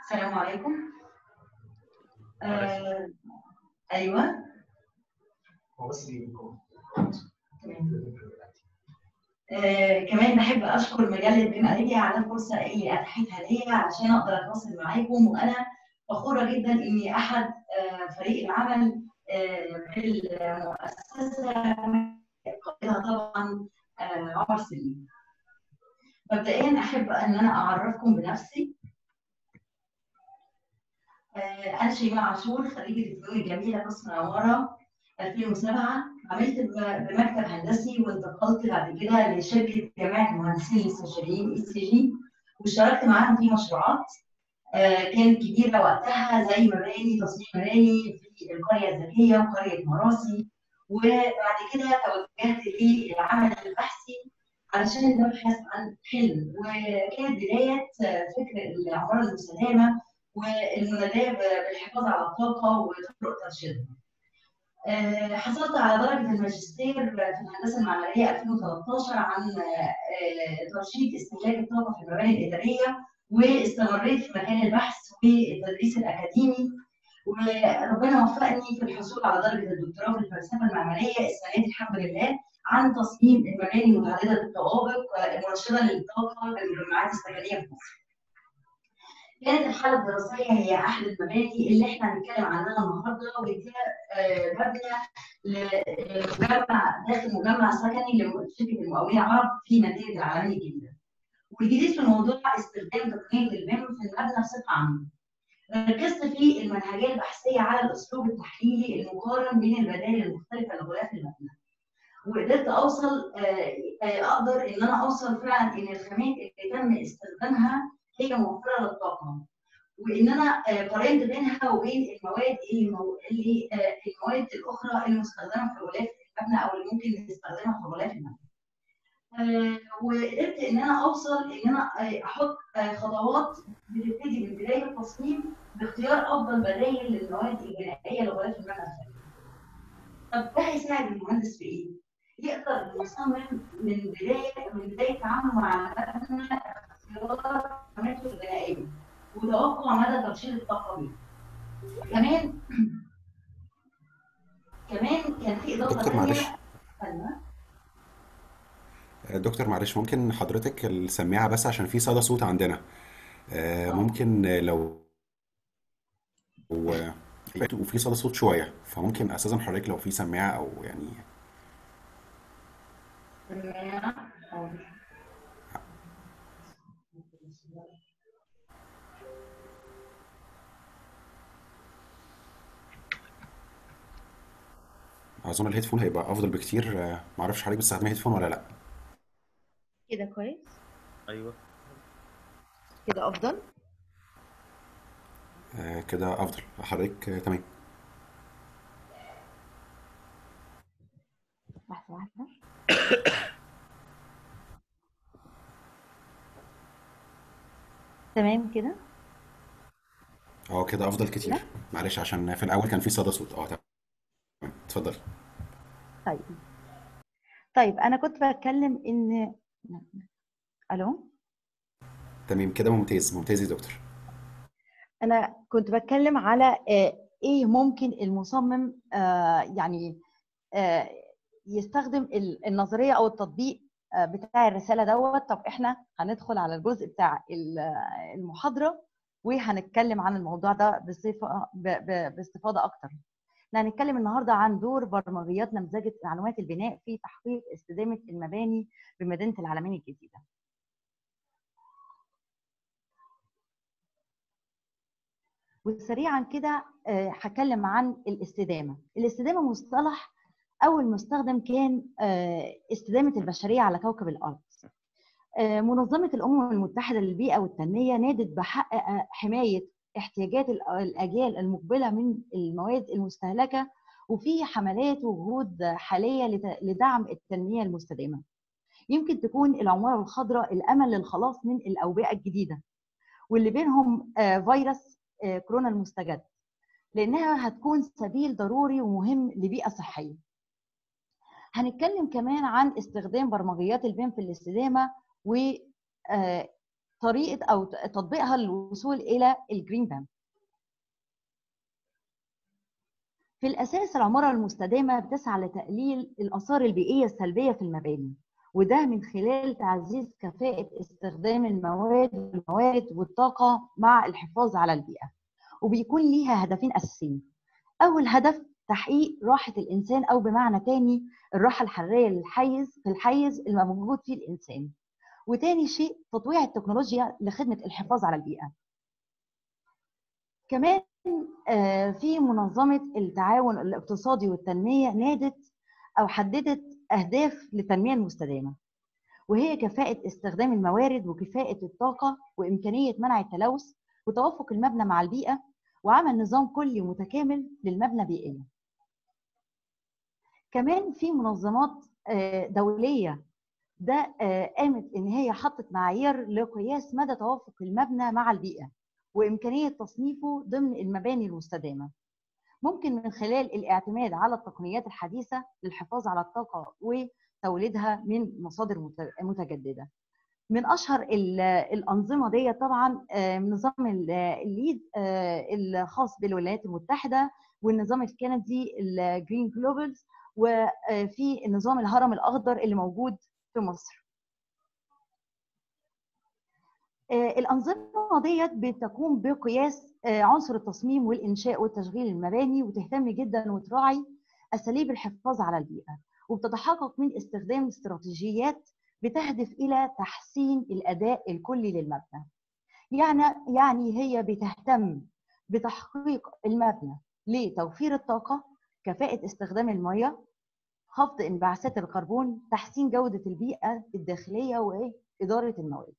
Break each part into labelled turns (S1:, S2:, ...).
S1: السلام عليكم آه، ايوه
S2: هو بس بيكون
S1: آه، كمان بحب اشكر مجله بما ليبيا على الفرصه اللي اتاحتها ليا عشان اقدر اتواصل معاكم وانا فخوره جدا اني احد آه، فريق العمل آه، بالمؤسسه قائدها طبعا آه، عمر سليم. مبدئيا احب ان انا اعرفكم بنفسي آه، انا شيماء عاشور خريجه الفنون الجميله قسم عماره 2007 عملت ب- بمكتب هندسي وانتقلت بعد كده لشركه جماعه المهندسين الاستشاريين اي سي جي واشتركت معاهم في مشروعات آه، كانت كبيره وقتها زي مباني تصميم مباني في القريه الذكيه وقريه مراسي وبعد كده توجهت للعمل البحثي علشان نبحث عن حلم وكانت بدايه آه، فكر العماره المستدامه والمناداه بالحفاظ على الطاقه وطرق ترشيدها. آه، حصلت على درجة الماجستير في الهندسة المعمارية 2013 عن آه، ترشيد استهلاك الطاقة في المباني الإدارية واستمريت في مكان البحث والتدريس الأكاديمي وربنا وفقني في الحصول على درجة الدكتوراه في الفلسفة المعمارية السنة دي الحمد لله عن تصميم المباني متعددة الطوابق آه، مرشدة للطاقة للمجمعات السكنية في مصر. كانت الحالة الدراسية هي أحد المباني اللي احنا هنتكلم عنها النهارده وهي آه، مبنى لمجمع داخل مجمع سكني لشركة المقاولين العرب في مدينة العالمين الجديدة. والجديد في الموضوع استخدام تقنية البيم في المبنى بصفة عامة. ركزت في المنهجية البحثية على الأسلوب التحليلي المقارن بين البدائل المختلفة لغلاف المبنى. وقدرت أوصل آه، آه، أقدر إن أنا أوصل فعلا إن الخامات اللي تم استخدامها هي موفرة للطاقة. وان انا آه، قارنت بينها وبين المواد اللي مو... اللي آه، المواد الاخرى المستخدمه في غلاف المبنى او اللي ممكن نستخدمها في غلاف المبنى. آه، وقدرت ان انا اوصل ان انا آه، احط آه، خطوات بتبتدي من بدايه التصميم باختيار افضل بدائل للمواد البنائيه لغلاف المبنى الخارجي. طب ده هيساعد المهندس في ايه؟ يقدر المصمم من بدايه من بدايه تعامله مع المبنى اختيار خاماته البنائيه. وتوقع مدى ترشيد الطاقه بيه. كمان كمان كان في اضافه
S3: دكتور
S1: ثانيه
S3: معلش
S1: ايوه
S3: دكتور معلش ممكن حضرتك السماعة بس عشان في صدى صوت عندنا آه،
S1: اه
S3: ممكن لو وفي صدى صوت شوية فممكن أستاذن حضرتك لو في سماعة أو يعني
S1: سماعة. اه
S3: أظن الهيدفون هيبقى أفضل بكتير آه، معرفش حضرتك بتستخدمي هيدفون ولا لأ
S4: كده كويس
S5: ايوه
S4: كده افضل
S3: آه، كده أفضل حضرتك آه، تمام
S4: لحظه واحده تمام كده
S3: اه كده أفضل
S4: كده
S3: كتير معلش عشان في الأول كان في صدى صوت اه تمام اتفضل
S4: طيب طيب انا كنت بتكلم ان الو
S3: تمام كده ممتاز ممتاز يا دكتور
S4: انا كنت بتكلم على آه، ايه ممكن المصمم آه، يعني آه، يستخدم ال- النظريه او التطبيق آه، بتاع الرساله دوت طب احنا هندخل على الجزء بتاع ال- المحاضره وهنتكلم عن الموضوع ده بصفه ب- ب- باستفاضه اكتر احنا هنتكلم النهارده عن دور برمجيات نمذجه معلومات البناء في تحقيق استدامه المباني بمدينه العالمين الجديده وسريعا كده آه، هتكلم عن الاستدامه الاستدامه مصطلح اول مستخدم كان آه، استدامه البشريه على كوكب الارض آه، منظمه الامم المتحده للبيئه والتنميه نادت بحق آه، حمايه احتياجات ال- الاجيال المقبله من المواد المستهلكه وفي حملات وجهود حاليه لت- لدعم التنميه المستدامه يمكن تكون العماره الخضراء الامل للخلاص من الاوبئه الجديده واللي بينهم آه، فيروس آه، كورونا المستجد لانها هتكون سبيل ضروري ومهم لبيئه صحيه هنتكلم كمان عن استخدام برمجيات البيم في الاستدامه و آه، طريقه او تطبيقها للوصول الى الجرين بام في الاساس العماره المستدامه بتسعى لتقليل الاثار البيئيه السلبيه في المباني وده من خلال تعزيز كفاءه استخدام المواد والموارد والطاقه مع الحفاظ على البيئه وبيكون ليها هدفين اساسيين اول هدف تحقيق راحه الانسان او بمعنى تاني الراحه الحراريه للحيز في الحيز اللي موجود فيه الانسان وتاني شيء تطويع التكنولوجيا لخدمه الحفاظ على البيئه كمان في منظمه التعاون الاقتصادي والتنميه نادت او حددت اهداف للتنميه المستدامه وهي كفاءه استخدام الموارد وكفاءه الطاقه وامكانيه منع التلوث وتوافق المبنى مع البيئه وعمل نظام كلي متكامل للمبنى بيئيا كمان في منظمات دوليه ده قامت ان هي حطت معايير لقياس مدى توافق المبنى مع البيئه وامكانيه تصنيفه ضمن المباني المستدامه ممكن من خلال الاعتماد على التقنيات الحديثه للحفاظ على الطاقه وتوليدها من مصادر متجدده من اشهر الانظمه دي طبعا نظام الليد الخاص بالولايات المتحده والنظام الكندي الجرين جلوبالز وفي النظام الهرم الاخضر اللي موجود في مصر الانظمه ديت بتقوم بقياس عنصر التصميم والانشاء والتشغيل المباني وتهتم جدا وتراعي اساليب الحفاظ على البيئه وبتتحقق من استخدام استراتيجيات بتهدف الى تحسين الاداء الكلي للمبنى يعني يعني هي بتهتم بتحقيق المبنى لتوفير الطاقه كفاءه استخدام الميه خفض انبعاثات الكربون تحسين جوده البيئه الداخليه واداره المواد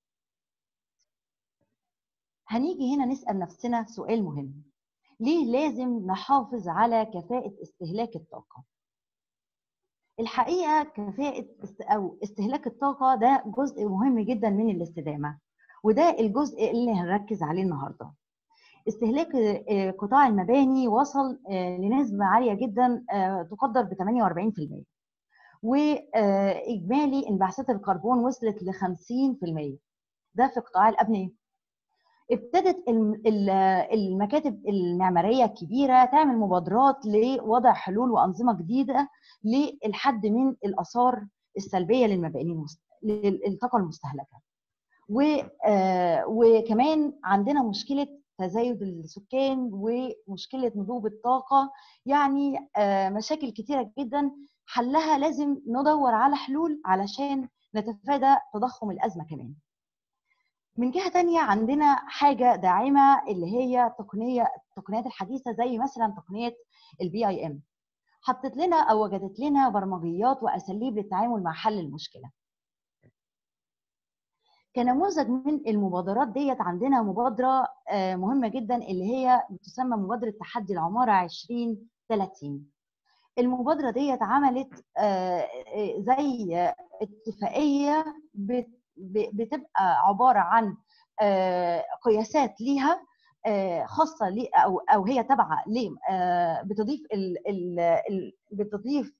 S4: هنيجي هنا نسال نفسنا سؤال مهم ليه لازم نحافظ على كفاءه استهلاك الطاقه الحقيقه كفاءه او استهلاك الطاقه ده جزء مهم جدا من الاستدامه وده الجزء اللي هنركز عليه النهارده استهلاك قطاع المباني وصل لنسبه عاليه جدا تقدر ب 48% واجمالي انبعاثات الكربون وصلت ل 50% ده في قطاع الابنيه ابتدت المكاتب المعماريه الكبيره تعمل مبادرات لوضع حلول وانظمه جديده للحد من الاثار السلبيه للمباني للطاقه المستهلكه وكمان عندنا مشكله تزايد السكان ومشكله نضوب الطاقه يعني مشاكل كتيره جدا حلها لازم ندور على حلول علشان نتفادى تضخم الازمه كمان من جهه تانية عندنا حاجه داعمه اللي هي تقنيه التقنيات الحديثه زي مثلا تقنيه البي اي ام حطت لنا او وجدت لنا برمجيات واساليب للتعامل مع حل المشكله كنموذج من المبادرات ديت عندنا مبادره مهمه جدا اللي هي بتسمى مبادره تحدي العماره 2030 المبادره ديت عملت زي اتفاقيه بتبقى عباره عن قياسات ليها خاصه لي او او هي تابعه ل بتضيف ال ال بتضيف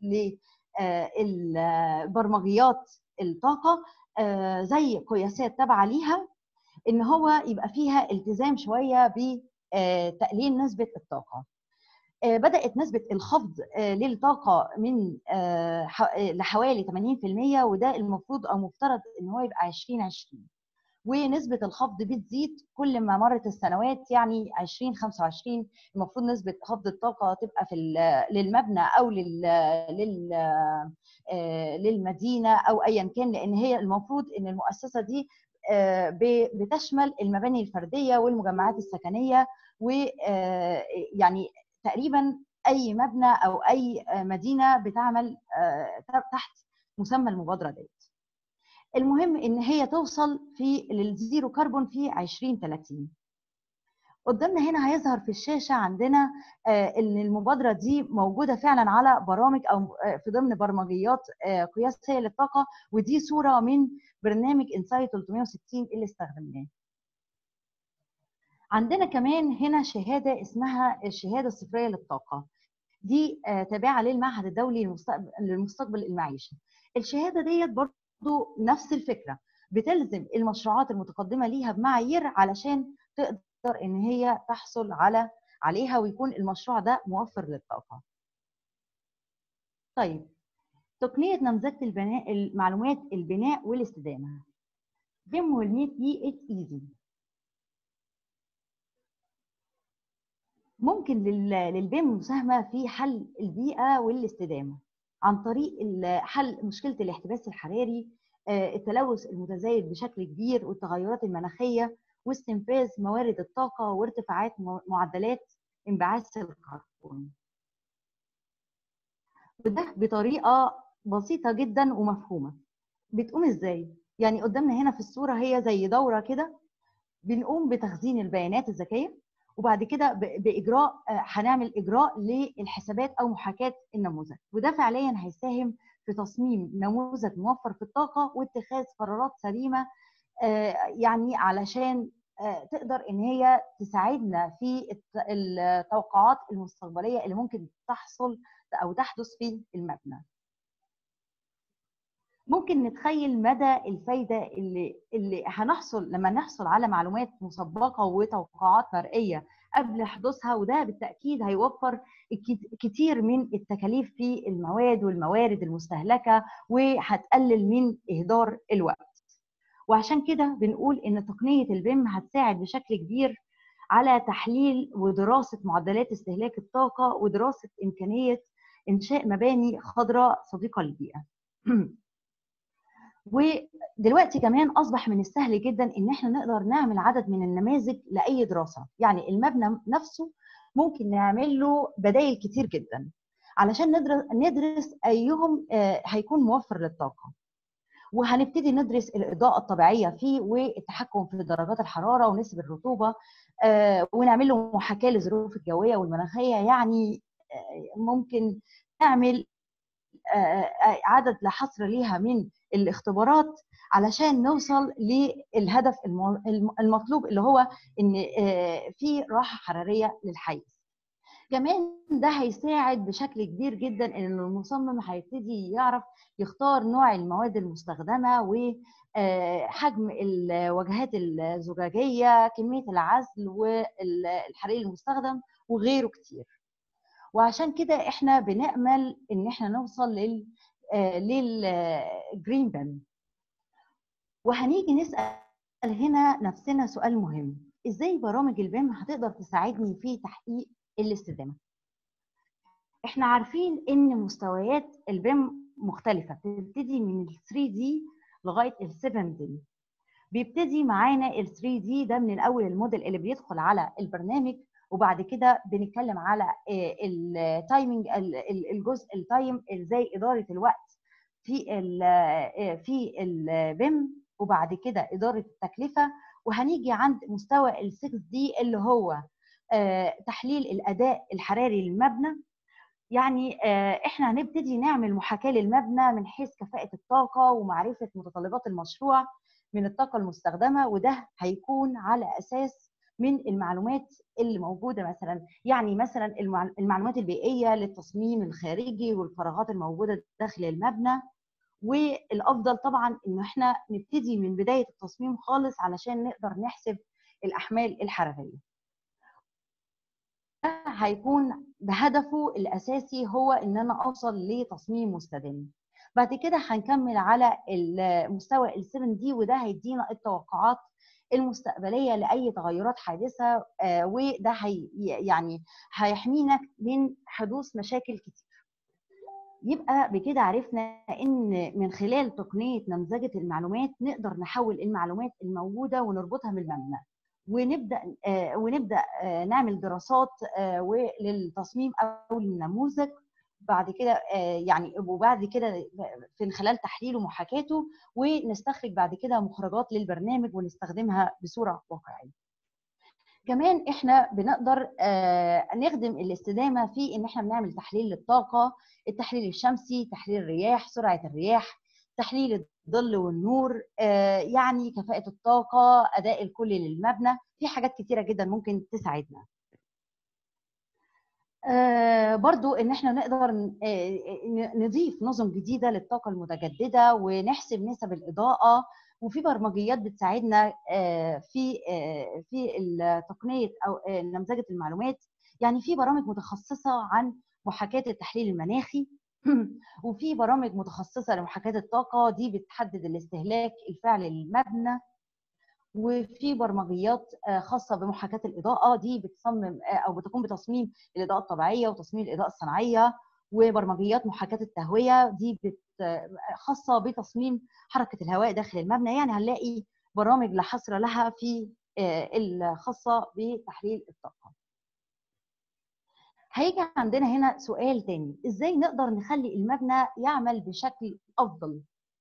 S4: للبرمجيات الطاقه زي قياسات تابعه ليها ان هو يبقى فيها التزام شويه بتقليل نسبه الطاقه بدات نسبه الخفض للطاقه من لحوالي 80% وده المفروض او مفترض ان هو يبقى 2020 ونسبه الخفض بتزيد كل ما مرت السنوات يعني 2025 المفروض نسبه خفض الطاقه تبقى في للمبنى او لل لل للمدينه او ايا كان لان هي المفروض ان المؤسسه دي بتشمل المباني الفرديه والمجمعات السكنيه ويعني تقريبا اي مبنى او اي مدينه بتعمل تحت مسمى المبادره ديت المهم ان هي توصل في للزيرو كربون في 2030 قدامنا هنا هيظهر في الشاشه عندنا ان المبادره دي موجوده فعلا على برامج او في ضمن برمجيات قياسيه للطاقه ودي صوره من برنامج انسايت 360 اللي استخدمناه عندنا كمان هنا شهاده اسمها الشهاده الصفريه للطاقه دي تابعه للمعهد الدولي للمستقبل المعيشي الشهاده ديت برضو نفس الفكره بتلزم المشروعات المتقدمه ليها بمعايير علشان تقدر ان هي تحصل على عليها ويكون المشروع ده موفر للطاقه. طيب تقنيه نمذجه البناء المعلومات البناء والاستدامه. BIM will make it easy. ممكن للبيم المساهمه في حل البيئه والاستدامه عن طريق حل مشكله الاحتباس الحراري التلوث المتزايد بشكل كبير والتغيرات المناخيه واستنفاذ موارد الطاقه وارتفاعات معدلات انبعاث الكربون وده بطريقه بسيطه جدا ومفهومه بتقوم ازاي يعني قدامنا هنا في الصوره هي زي دوره كده بنقوم بتخزين البيانات الذكيه وبعد كده باجراء هنعمل اجراء للحسابات او محاكاه النموذج وده فعليا هيساهم في تصميم نموذج موفر في الطاقه واتخاذ قرارات سليمه يعني علشان تقدر ان هي تساعدنا في التوقعات المستقبليه اللي ممكن تحصل او تحدث في المبنى. ممكن نتخيل مدى الفايده اللي اللي هنحصل لما نحصل على معلومات مسبقه وتوقعات مرئيه قبل حدوثها وده بالتاكيد هيوفر كتير من التكاليف في المواد والموارد المستهلكه وهتقلل من اهدار الوقت. وعشان كده بنقول ان تقنيه البيم هتساعد بشكل كبير على تحليل ودراسه معدلات استهلاك الطاقه ودراسه امكانيه انشاء مباني خضراء صديقه للبيئه. ودلوقتي اصبح اصبح من السهل جدا ان احنا نقدر نعمل عدد من النماذج لاي دراسه يعني المبنى نفسه ممكن نعمل له بدائل كتير جدا علشان ندرس ندرس ايهم هيكون موفر للطاقه وهنبتدي ندرس الاضاءه الطبيعيه فيه والتحكم في درجات الحراره ونسب الرطوبه ونعمل له محاكاه للظروف الجويه والمناخيه يعني ممكن نعمل عدد لا حصر ليها من الاختبارات علشان نوصل للهدف المطلوب اللي هو ان في راحه حراريه للحيز كمان ده هيساعد بشكل كبير جدا ان المصمم هيبتدي يعرف يختار نوع المواد المستخدمه وحجم الواجهات الزجاجيه كميه العزل والحريق المستخدم وغيره كتير وعشان كده احنا بنامل ان احنا نوصل لل للجرين بيم وهنيجي نسال هنا نفسنا سؤال مهم ازاي برامج البيم هتقدر تساعدني في تحقيق الاستدامه احنا عارفين ان مستويات البيم مختلفه بتبتدي من ال 3 دي لغايه ال 7 دي بيبتدي معانا ال 3 دي ده من الاول الموديل اللي بيدخل على البرنامج وبعد كده بنتكلم على التايمنج الجزء التايم ازاي اداره الوقت في ال في البيم وبعد كده اداره التكلفه وهنيجي عند مستوى ال 6 دي اللي هو تحليل الاداء الحراري للمبنى يعني احنا هنبتدي نعمل محاكاه للمبنى من حيث كفاءه الطاقه ومعرفه متطلبات المشروع من الطاقه المستخدمه وده هيكون على اساس من المعلومات اللي موجوده مثلا يعني مثلا المعلومات البيئيه للتصميم الخارجي والفراغات الموجوده داخل المبنى والافضل طبعا ان احنا نبتدي من بدايه التصميم خالص علشان نقدر نحسب الاحمال الحراريه هيكون بهدفه الاساسي هو ان انا اوصل لتصميم مستدام بعد كده هنكمل على المستوى ال 7 دي وده هيدينا التوقعات المستقبليه لاي تغيرات حادثه وده هي يعني هيحمينا من حدوث مشاكل كتير يبقى بكده عرفنا ان من خلال تقنيه نمذجه المعلومات نقدر نحول المعلومات الموجوده ونربطها بالمبنى ونبدا ونبدا نعمل دراسات للتصميم او للنموذج بعد كده يعني وبعد كده في خلال تحليله ومحاكاته ونستخرج بعد كده مخرجات للبرنامج ونستخدمها بصوره واقعيه. كمان احنا بنقدر نخدم الاستدامه في ان احنا بنعمل تحليل للطاقه، التحليل الشمسي، تحليل الرياح، سرعه الرياح، تحليل الظل والنور، يعني كفاءه الطاقه، اداء الكلي للمبنى، في حاجات كتيره جدا ممكن تساعدنا. آه برضو ان احنا نقدر نضيف نظم جديده للطاقه المتجدده ونحسب نسب الاضاءه وفي برمجيات بتساعدنا آه، في آه، في ال- تقنيه او آه، نمذجه المعلومات يعني في برامج متخصصه عن محاكاه التحليل المناخي وفي برامج متخصصه لمحاكاه الطاقه دي بتحدد الاستهلاك الفعلي للمبنى وفي برمجيات آه، خاصه بمحاكاه الاضاءه دي بتصمم آه، او بتقوم بتصميم الاضاءه الطبيعيه وتصميم الاضاءه الصناعيه وبرمجيات محاكاه التهويه دي بت آه، خاصه بتصميم حركه الهواء داخل المبنى يعني هنلاقي برامج لا حصر لها في آه، الخاصه بتحليل الطاقه هيجي عندنا هنا سؤال تاني ازاي نقدر نخلي المبنى يعمل بشكل افضل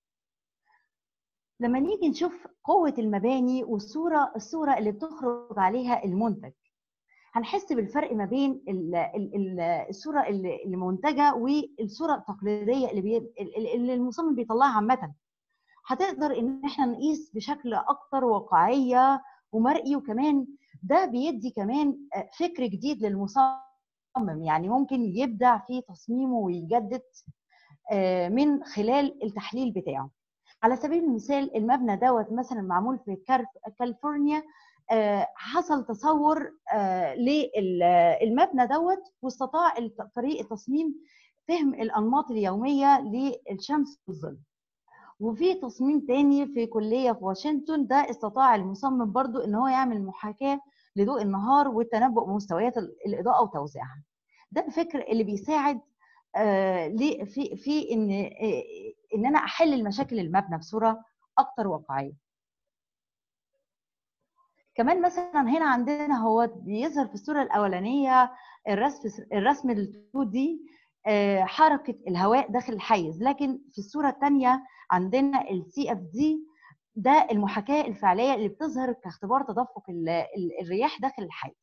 S4: لما نيجي نشوف قوة المباني والصورة الصورة اللي بتخرج عليها المنتج هنحس بالفرق ما بين ال- ال- ال- الصورة اللي اللي منتجة والصورة التقليدية اللي, بي... اللي المصمم بيطلعها عامة هتقدر ان احنا نقيس بشكل اكتر واقعية ومرئي وكمان ده بيدي كمان فكر جديد للمصمم يعني ممكن يبدع في تصميمه ويجدد آه، من خلال التحليل بتاعه على سبيل المثال المبنى دوت مثلا معمول في كارف- كاليفورنيا آه، حصل تصور آه، للمبنى دوت واستطاع الت- فريق التصميم فهم الانماط اليوميه للشمس والظل وفي تصميم تاني في كليه في واشنطن ده استطاع المصمم برضو ان هو يعمل محاكاه لضوء النهار والتنبؤ بمستويات ال- الاضاءه وتوزيعها ده الفكر اللي بيساعد آه، ليه- في في ان آه، ان انا احل المشاكل المبنى بصوره اكتر واقعيه كمان مثلا هنا عندنا هو بيظهر في الصوره الاولانيه الرسم الرسم ال 2 دي حركه الهواء داخل الحيز لكن في الصوره الثانيه عندنا السي اف دي ده المحاكاه الفعليه اللي بتظهر كاختبار تدفق ال- ال- الرياح داخل الحيز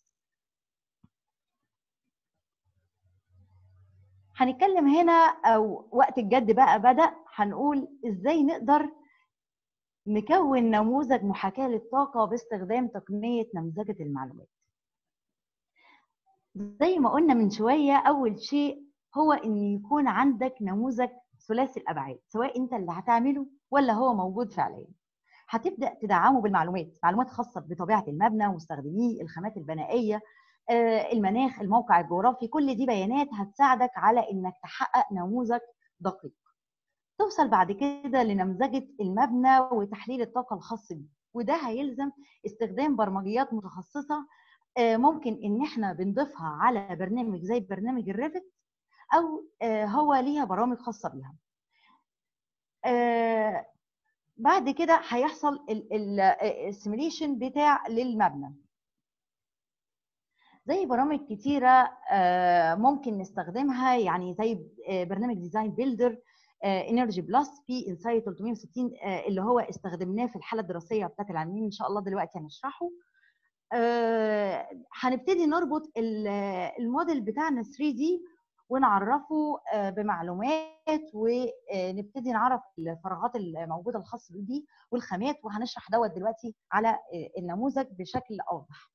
S4: هنتكلم هنا او وقت الجد بقى بدا هنقول ازاي نقدر نكون نموذج محاكاه للطاقه باستخدام تقنيه نمذجه المعلومات زي ما قلنا من شويه اول شيء هو ان يكون عندك نموذج ثلاثي الابعاد سواء انت اللي هتعمله ولا هو موجود فعليا هتبدا تدعمه بالمعلومات معلومات خاصه بطبيعه المبنى مستخدميه الخامات البنائيه آه، المناخ الموقع الجغرافي كل دي بيانات هتساعدك على انك تحقق نموذج دقيق توصل بعد كده لنمذجه المبنى وتحليل الطاقه الخاص بيه وده هيلزم استخدام برمجيات متخصصه آه، ممكن ان احنا بنضيفها على برنامج زي برنامج الريفت او آه، هو ليها برامج خاصه بيها آه، بعد كده هيحصل السيميليشن بتاع للمبنى زي برامج كتيرة آه، ممكن نستخدمها يعني زي آه، برنامج ديزاين بيلدر انرجي بلس في انسايت 360 آه، اللي هو استخدمناه في الحالة الدراسية بتاعت العلميين ان شاء الله دلوقتي هنشرحه آه، هنبتدي نربط ال- الموديل بتاعنا 3 دي ونعرفه آه، بمعلومات ونبتدي نعرف الفراغات الموجوده الخاصه بيه والخامات وهنشرح دوت دلوقتي على آه، النموذج بشكل اوضح.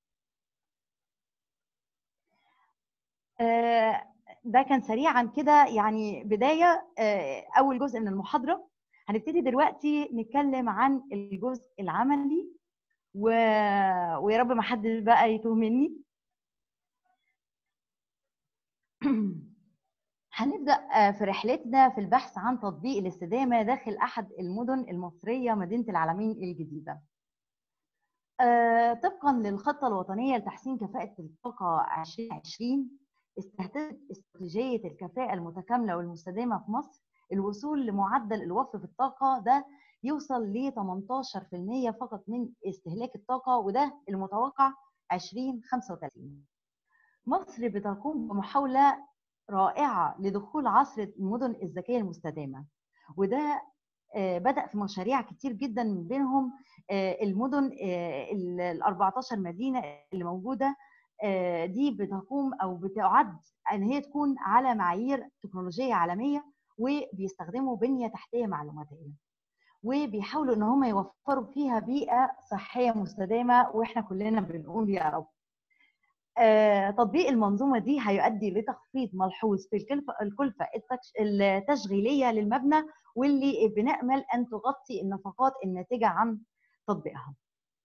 S4: آه، ده كان سريعا كده يعني بدايه آه، اول جزء من المحاضره هنبتدي دلوقتي نتكلم عن الجزء العملي و... ويا رب ما حد بقى يتوه مني هنبدأ آه، في رحلتنا في البحث عن تطبيق الاستدامة داخل أحد المدن المصرية مدينة العلمين الجديدة. آه، طبقا للخطة الوطنية لتحسين كفاءة الطاقة 2020 استهدفت استراتيجية الكفاءة المتكاملة والمستدامة في مصر الوصول لمعدل الوفر في الطاقة ده يوصل ل 18% فقط من استهلاك الطاقة وده المتوقع 2035 مصر بتقوم بمحاولة رائعة لدخول عصر المدن الذكية المستدامة وده آه، بدأ في مشاريع كتير جدا من بينهم آه، المدن ال 14 مدينة اللي موجودة آه، دي بتقوم أو بتعد أن هي تكون على معايير تكنولوجية عالمية وبيستخدموا بنية تحتية معلوماتية وبيحاولوا ان هم يوفروا فيها بيئه صحيه مستدامه واحنا كلنا بنقول يا رب آه، تطبيق المنظومه دي هيؤدي لتخفيض ملحوظ في الكلفه الكلفه التكش- التشغيليه للمبنى واللي بنامل ان تغطي النفقات الناتجه عن تطبيقها.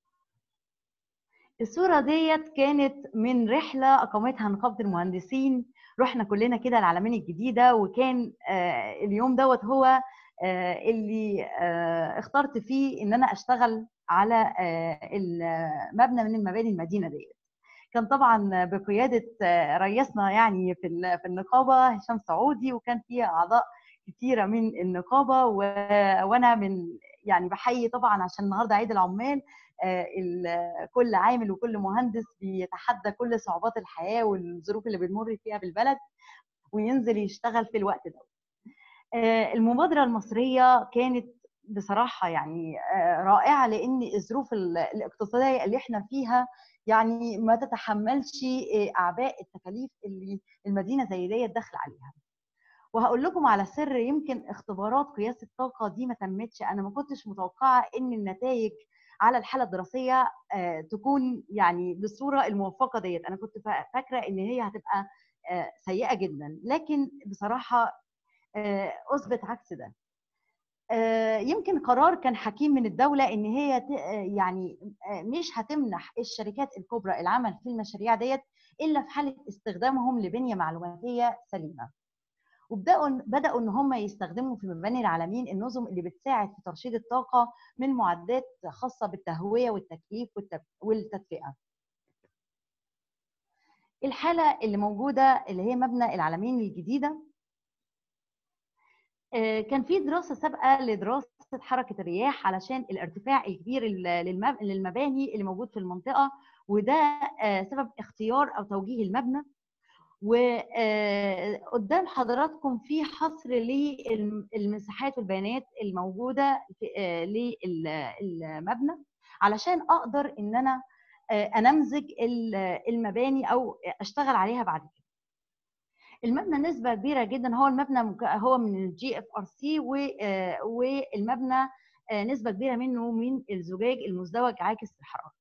S4: الصوره ديت كانت من رحله اقامتها نقابه المهندسين رحنا كلنا كده العلمين الجديده وكان آه، اليوم دوت هو آه، اللي آه، اخترت فيه ان انا اشتغل على آه، المبنى من المباني المدينه ديت. كان طبعا بقياده آه، رئيسنا يعني في ال- في النقابه هشام سعودي وكان فيها اعضاء كتيره من النقابه و- وانا من يعني بحيي طبعا عشان النهارده عيد العمال آه، ال- كل عامل وكل مهندس بيتحدى كل صعوبات الحياه والظروف اللي بنمر فيها بالبلد وينزل يشتغل في الوقت ده. آه، المبادره المصريه كانت بصراحه يعني آه، رائعه لان الظروف ال- الاقتصاديه اللي احنا فيها يعني ما تتحملش آه، اعباء التكاليف اللي المدينه زي ديت داخله عليها. وهقول لكم على سر يمكن اختبارات قياس الطاقه دي ما تمتش انا ما كنتش متوقعه ان النتائج على الحاله الدراسيه آه، تكون يعني بالصوره الموفقه ديت انا كنت فا- فاكره ان هي هتبقى آه، سيئه جدا لكن بصراحه آه، اثبت عكس ده آه، يمكن قرار كان حكيم من الدوله ان هي ت- آه، يعني آه، مش هتمنح الشركات الكبرى العمل في المشاريع ديت الا في حاله استخدامهم لبنيه معلوماتيه سليمه وبداوا بداوا ان هم يستخدموا في مباني العالمين النظم اللي بتساعد في ترشيد الطاقه من معدات خاصه بالتهويه والتكييف والتب- والتدفئه الحاله اللي موجوده اللي هي مبنى العالمين الجديده آه، كان في دراسه سابقه لدراسه حركه الرياح علشان الارتفاع الكبير لل- للمب- للمباني اللي موجود في المنطقه وده آه، سبب اختيار او توجيه المبنى وقدام حضراتكم في حصر للمساحات والبيانات الموجوده في- آه، للمبنى علشان اقدر ان انا آه، انمذج ال- المباني او اشتغل عليها بعد كده المبنى نسبة كبيرة جدا هو المبنى مك- هو من الجي اف ار سي والمبنى آه، نسبة كبيرة منه من الزجاج المزدوج عاكس الحرارة.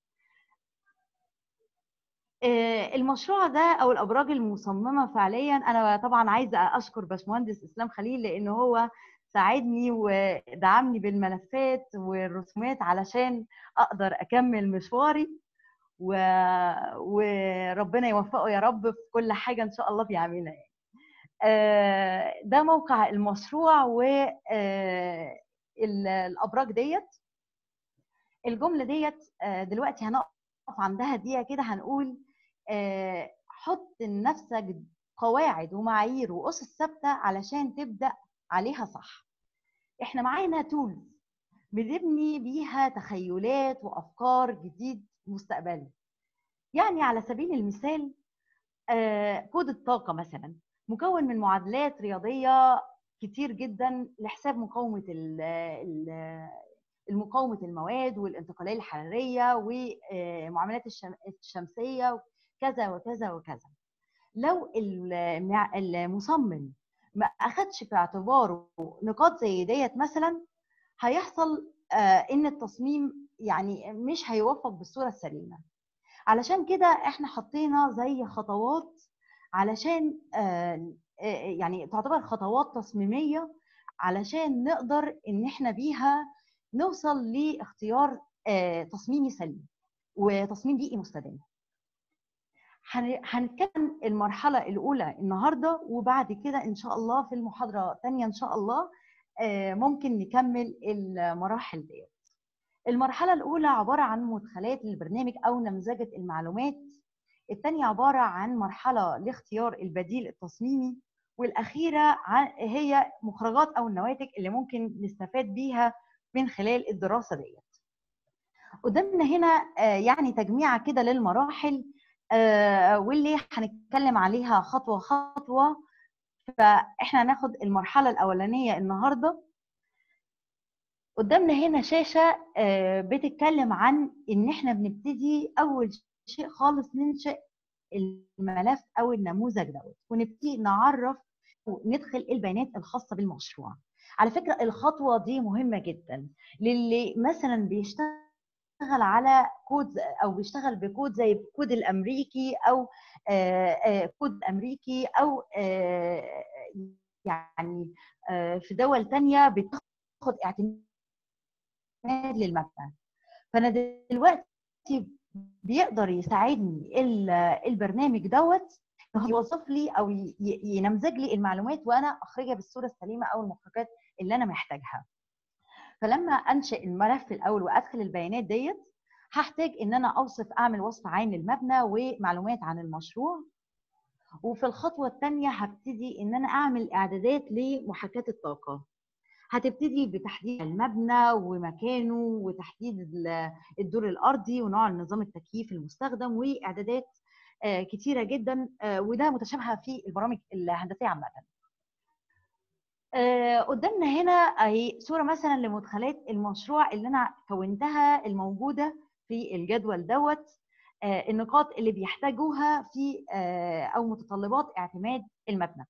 S4: آه، المشروع ده او الابراج المصممه فعليا انا طبعا عايزه اشكر باشمهندس اسلام خليل لان هو ساعدني ودعمني بالملفات والرسومات علشان اقدر اكمل مشواري و... وربنا يوفقه يا رب في كل حاجه ان شاء الله بيعملها يعني. آه، ده موقع المشروع والابراج ديت الجمله ديت آه، دلوقتي هنقف عندها دقيقه كده هنقول آه، حط لنفسك قواعد ومعايير واسس ثابته علشان تبدا عليها صح احنا معانا تولز بنبني بيها تخيلات وافكار جديد مستقبلي يعني على سبيل المثال آه، كود الطاقه مثلا مكون من معادلات رياضيه كتير جدا لحساب مقاومه ال- ال- المقاومه المواد والانتقاليه الحراريه ومعاملات الشم- الشمسيه كذا وكذا وكذا لو المع- المصمم ما اخدش في اعتباره نقاط زي ديت مثلا هيحصل آه، ان التصميم يعني مش هيوفق بالصوره السليمه علشان كده احنا حطينا زي خطوات علشان آه، آه، يعني تعتبر خطوات تصميميه علشان نقدر ان احنا بيها نوصل لاختيار آه، تصميمي سليم وتصميم بيئي مستدام هن- هنتكلم المرحله الاولى النهارده وبعد كده ان شاء الله في المحاضره الثانيه ان شاء الله آه، ممكن نكمل المراحل ديت المرحله الاولى عباره عن مدخلات للبرنامج او نمذجه المعلومات الثانيه عباره عن مرحله لاختيار البديل التصميمي والاخيره عن- هي مخرجات او النواتج اللي ممكن نستفاد بيها من خلال الدراسه ديت قدامنا هنا آه، يعني تجميعه كده للمراحل آه، واللي هنتكلم عليها خطوه خطوه فاحنا هناخد المرحله الاولانيه النهارده قدامنا هنا شاشه آه، بتتكلم عن ان احنا بنبتدي اول شيء خالص ننشئ الملف او النموذج دوت ونبتدي نعرف وندخل البيانات الخاصه بالمشروع على فكره الخطوه دي مهمه جدا للي مثلا بيشتغل على كود او بيشتغل بكود زي الكود الامريكي او آه، آه، كود امريكي او آه، يعني آه، في دول تانية بتاخد اعتماد للمبنى فانا دلوقتي بيقدر يساعدني ال- البرنامج دوت إنه يوظف لي او ي- ي- ينمذج لي المعلومات وانا اخرجها بالصوره السليمه او المخرجات اللي انا محتاجها فلما انشئ الملف الاول وادخل البيانات ديت هحتاج ان انا اوصف اعمل وصف عام للمبنى ومعلومات عن المشروع وفي الخطوه الثانيه هبتدي ان انا اعمل اعدادات لمحاكاه الطاقه هتبتدي بتحديد المبنى ومكانه وتحديد ال- الدور الارضي ونوع نظام التكييف المستخدم واعدادات آه، كتيره جدا آه، وده متشابهه في البرامج الهندسيه عامه آه، قدامنا هنا اهي صوره مثلا لمدخلات المشروع اللي انا كونتها الموجوده في الجدول دوت آه، النقاط اللي بيحتاجوها في آه، او متطلبات اعتماد المبنى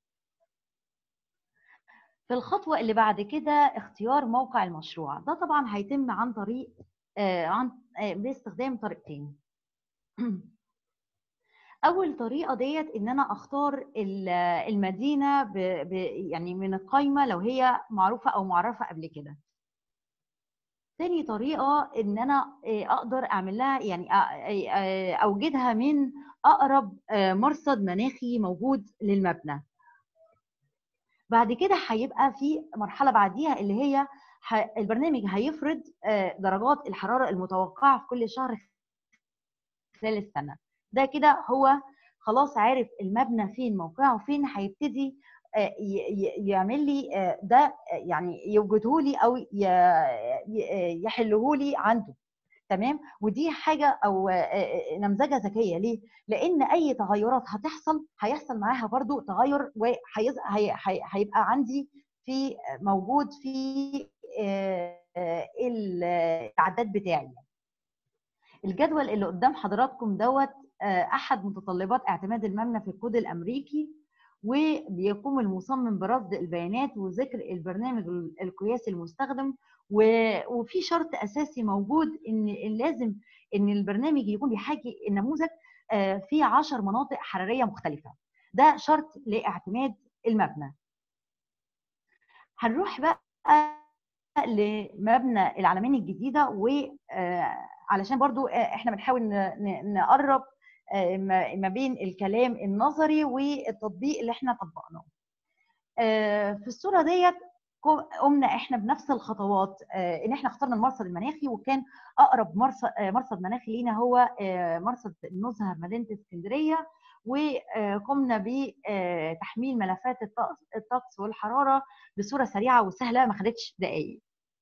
S4: في الخطوه اللي بعد كده اختيار موقع المشروع ده طبعا هيتم عن طريق آه، عن آه، باستخدام طريقتين اول طريقه ديت ان انا اختار ال- المدينه ب ب يعني من القائمه لو هي معروفه او معرفه قبل كده تاني طريقه ان انا آه، اقدر اعمل لها يعني أ- آه، اوجدها من اقرب آه، مرصد مناخي موجود للمبنى بعد كده هيبقى في مرحله بعديها اللي هي ه- البرنامج هيفرض آه، درجات الحراره المتوقعه في كل شهر خلال السنه ده كده هو خلاص عارف المبنى فين موقعه فين هيبتدي آه، ي- ي- يعمل لي آه، ده آه، يعني يوجده لي او ي- ي- يحله لي عنده تمام ودي حاجه او آه، آه، نمذجه ذكيه ليه لان اي تغيرات هتحصل هيحصل معاها برضو تغير وهيبقى عندي في موجود في آه، آه، الاعداد بتاعي الجدول اللي قدام حضراتكم دوت آه، احد متطلبات اعتماد المبنى في الكود الامريكي وبيقوم المصمم برصد البيانات وذكر البرنامج القياسي المستخدم و- وفي شرط اساسي موجود ان لازم ان البرنامج يكون بيحاكي النموذج آه، في 10 مناطق حراريه مختلفه ده شرط لاعتماد المبنى هنروح بقى لمبنى العلمين الجديده وعلشان برضو آه، احنا بنحاول ن- ن- نقرب آه، ما ما بين الكلام النظري والتطبيق اللي احنا طبقناه آه، في الصوره ديت قم- قمنا احنا بنفس الخطوات آه، ان احنا اخترنا المرصد المناخي وكان اقرب مرصد آه، مرصد مناخي لينا هو آه، مرصد النزهه مدينه اسكندريه وقمنا بتحميل ملفات الطقس الطقس والحراره بصوره سريعه وسهله ما خدتش دقائق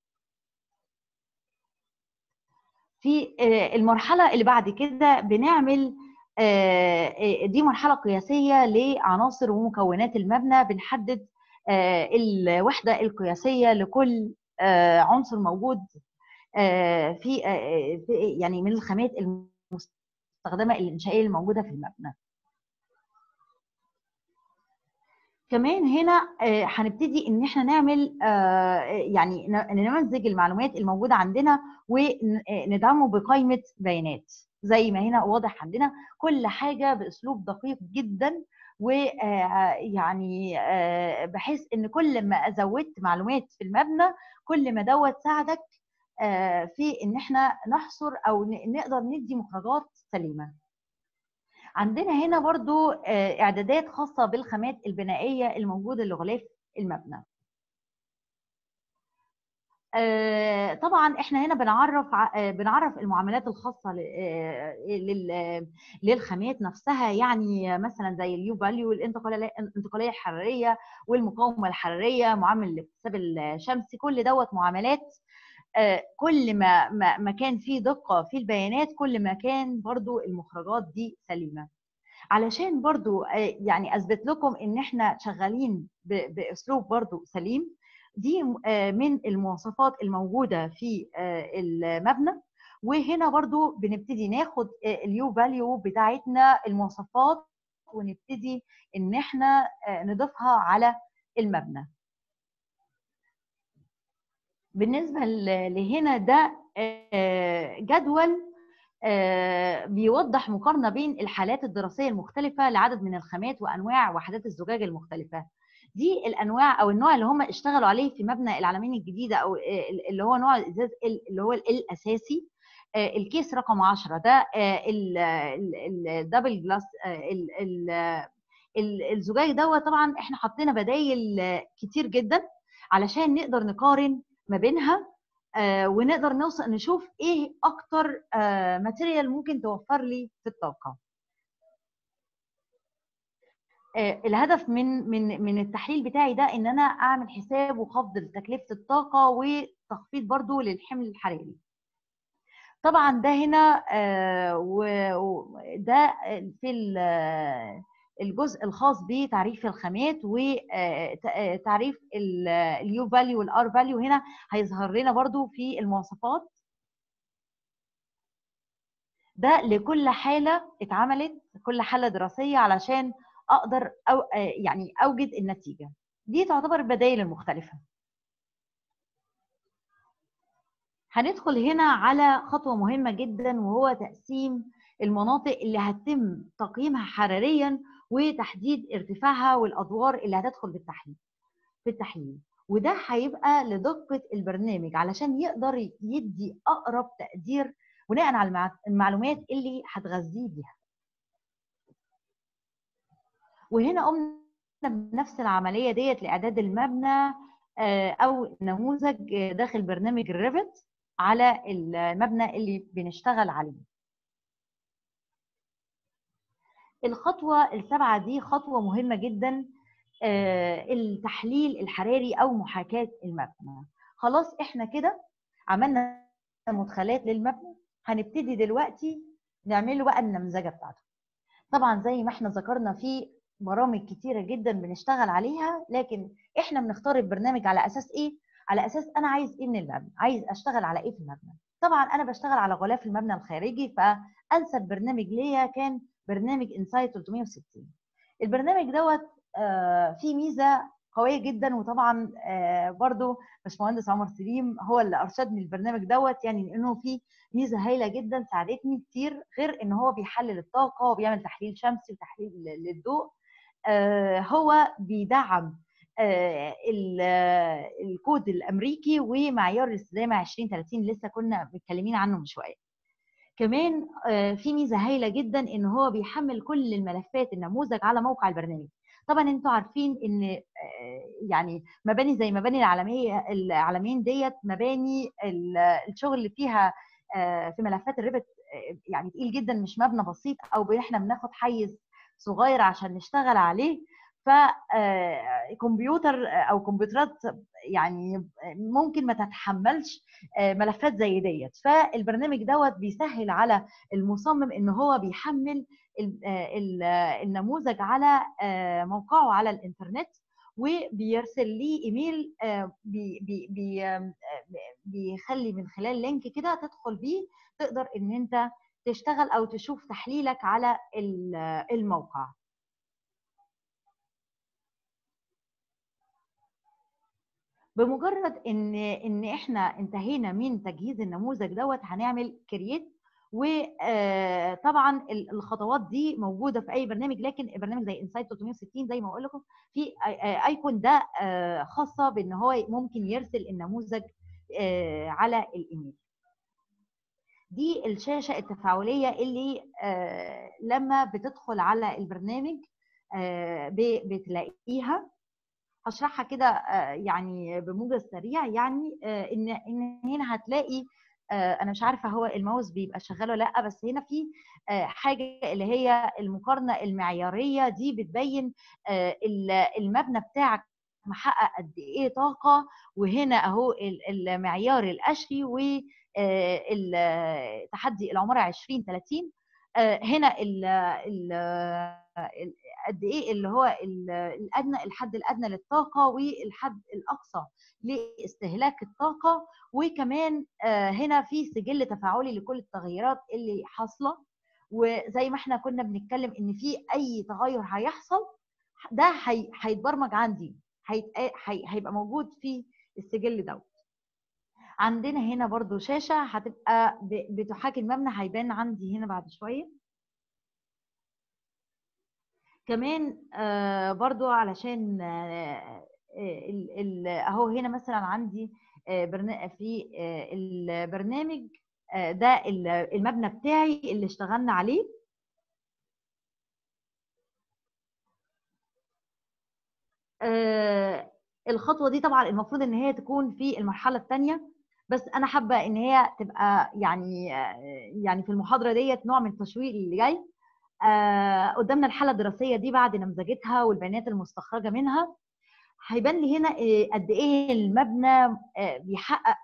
S4: في آه، المرحله اللي بعد كده بنعمل آه، آه، دي مرحله قياسيه لعناصر ومكونات المبنى بنحدد آه، الوحده القياسيه لكل آه، عنصر موجود آه، في آه، في- يعني من الخامات المستخدمه الانشائيه الموجوده في المبنى كمان هنا آه، هنبتدي ان احنا نعمل آه، يعني ن- نمزج المعلومات الموجوده عندنا وندعمه بقائمه بيانات زي ما هنا واضح عندنا كل حاجه باسلوب دقيق جدا ويعني بحيث ان كل ما زودت معلومات في المبنى كل ما دوت ساعدك آه، في ان احنا نحصر او ن- نقدر ندي مخرجات سليمه عندنا هنا برضو آه، اعدادات خاصه بالخامات البنائيه الموجوده لغلاف المبنى آه، طبعا احنا هنا بنعرف ع- آه، بنعرف المعاملات الخاصه ل- آه، لل- للخامات نفسها يعني مثلا زي اليو فاليو الانتقاليه الانتقاليه الحراريه والمقاومه الحراريه معامل الاكتساب الشمسي كل دوت معاملات آه، كل ما ما ما كان في دقه في البيانات كل ما كان برضو المخرجات دي سليمه علشان برضو آه، يعني اثبت لكم ان احنا شغالين ب- باسلوب برضو سليم دي آه، من المواصفات الموجوده في آه، المبنى وهنا برضو بنبتدي ناخد اليو فاليو بتاعتنا المواصفات ونبتدي ان احنا آه، نضيفها على المبنى بالنسبه ل- لهنا ده آه، جدول آه، بيوضح مقارنه بين الحالات الدراسيه المختلفه لعدد من الخامات وانواع وحدات الزجاج المختلفه دي الانواع او النوع اللي هم اشتغلوا عليه في مبنى العالمين الجديده او آه، اللي هو نوع الازاز ال- اللي هو ال- الاساسي آه، الكيس رقم 10 ده الدبل جلاس الزجاج دوت طبعا احنا حطينا بدايل آه، كتير جدا علشان نقدر نقارن ما بينها آه، ونقدر نوصل نشوف ايه اكتر ماتيريال ممكن توفر لي في الطاقه آه، الهدف من من من التحليل بتاعي ده ان انا اعمل حساب وخفض لتكلفه الطاقه وتخفيض برضو للحمل الحراري طبعا ده هنا آه، و- وده في ال- آه، الجزء الخاص بتعريف الخامات وتعريف اليو فاليو والار فاليو هنا هيظهر لنا برضو في المواصفات ده لكل حالة اتعملت كل حالة دراسية علشان أقدر أو آه، يعني أوجد النتيجة دي تعتبر البدائل المختلفة هندخل هنا على خطوة مهمة جدا وهو تقسيم المناطق اللي هتم تقييمها حراريا وتحديد ارتفاعها والأدوار اللي هتدخل بالتحليل في التحليل وده هيبقى لدقة البرنامج علشان يقدر يدي أقرب تقدير بناء على المع- المعلومات اللي هتغذيه بيها وهنا قمنا بنفس العملية ديت لإعداد المبنى آه، أو نموذج آه، داخل برنامج الريفت على المبنى اللي بنشتغل عليه الخطوة السابعة دي خطوة مهمة جدا آه، التحليل الحراري أو محاكاة المبنى خلاص احنا كده عملنا مدخلات للمبنى هنبتدي دلوقتي نعمل له بقى النمذجة بتاعته طبعا زي ما احنا ذكرنا في برامج كتيرة جدا بنشتغل عليها لكن احنا بنختار البرنامج على اساس ايه على اساس انا عايز ايه من المبنى عايز اشتغل على ايه في المبنى طبعا انا بشتغل على غلاف المبنى الخارجي فانسب برنامج ليا كان برنامج انسايت 360 البرنامج دوت آه، فيه ميزه قويه جدا وطبعا آه، برضو باشمهندس عمر سليم هو اللي ارشدني البرنامج دوت يعني انه فيه ميزه هايله جدا ساعدتني كتير غير ان هو بيحلل الطاقه وبيعمل تحليل شمسي وتحليل للضوء آه، هو بيدعم آه، ال- آه، الكود الامريكي ومعيار الاستدامه 2030 لسه كنا متكلمين عنه من شويه كمان آه، في ميزه هايله جدا ان هو بيحمل كل الملفات النموذج على موقع البرنامج طبعا انتوا عارفين ان آه، يعني مباني زي مباني العالميه العالمين ديت مباني ال- الشغل اللي فيها آه، في ملفات الريبت آه، يعني تقيل جدا مش مبنى بسيط او احنا بناخد حيز صغير عشان نشتغل عليه فكمبيوتر او كمبيوترات يعني ممكن ما تتحملش آه، ملفات زي ديت فالبرنامج دوت بيسهل على المصمم ان هو بيحمل ال- آه، ال- آه، النموذج على آه، موقعه على الانترنت وبيرسل لي ايميل آه، بي بي بي آم، آه، بيخلي من خلال لينك كده تدخل بيه تقدر ان انت تشتغل او تشوف تحليلك على ال- آه، الموقع بمجرد ان ان احنا انتهينا من تجهيز النموذج دوت هنعمل كرييت وطبعا الخطوات دي موجوده في اي برنامج لكن برنامج زي انسايت 360 زي ما بقول لكم في آي- آي- ايكون ده آه، خاصه بان هو ممكن يرسل النموذج آه، على الايميل دي الشاشه التفاعليه اللي آه، لما بتدخل على البرنامج آه، ب- بتلاقيها هشرحها كده آه، يعني بموجز سريع يعني آه، ان ان هنا هتلاقي آه، انا مش عارفه هو الماوس بيبقى شغال ولا لا بس هنا في آه، حاجه اللي هي المقارنه المعياريه دي بتبين آه، ال- المبنى بتاعك محقق قد ايه طاقه وهنا اهو ال- المعيار الاشري وتحدي العماره 2030 آه، هنا ال ال ال- قد ايه اللي هو ال- الادنى الحد الادنى للطاقه والحد الاقصى لاستهلاك الطاقه وكمان آه، هنا في سجل تفاعلي لكل التغيرات اللي حاصله وزي ما احنا كنا بنتكلم ان في اي تغير هيحصل ده هي- هيتبرمج عندي هيت- هي- هيبقى موجود في السجل دوت عندنا هنا برضو شاشة هتبقى ب- بتحاكي المبنى هيبان عندي هنا بعد شوية كمان آه، برضو علشان آه، آه، ال- ال- اهو هنا مثلا عندي آه، برنا- في آه، البرنامج آه، ده ال- المبنى بتاعي اللي اشتغلنا عليه آه، الخطوه دي طبعا المفروض ان هي تكون في المرحله الثانيه بس انا حابه ان هي تبقى يعني آه، يعني في المحاضره ديت نوع من التشويق اللي جاي آه، قدامنا الحاله الدراسيه دي بعد نمذجتها والبيانات المستخرجه منها هيبان لي هنا آه، قد ايه المبنى آه، بيحقق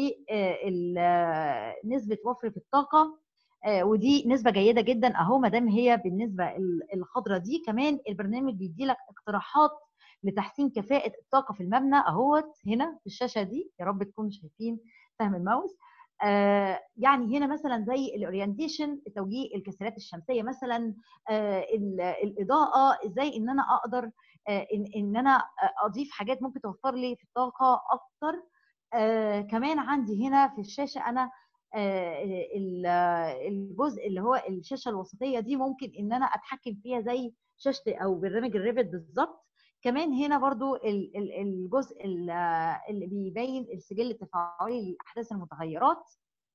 S4: لنسبه وفر في الطاقه آه، ودي نسبه جيده جدا اهو ما دام هي بالنسبه ال- الخضراء دي كمان البرنامج بيدي لك اقتراحات لتحسين كفاءه الطاقه في المبنى اهوت هنا في الشاشه دي يا رب تكونوا شايفين سهم الماوس آه، يعني هنا مثلا زي الاورينتيشن توجيه الكسرات الشمسيه مثلا آه، ال- الاضاءه ازاي ان انا اقدر آه، ان ان انا اضيف حاجات ممكن توفر لي في الطاقه اكتر آه، كمان عندي هنا في الشاشه انا آه، ال- الجزء اللي هو الشاشه الوسطيه دي ممكن ان انا اتحكم فيها زي شاشه او برنامج الريفت بالظبط كمان هنا برضو ال- ال- الجزء ال- اللي بيبين السجل التفاعلي لاحداث المتغيرات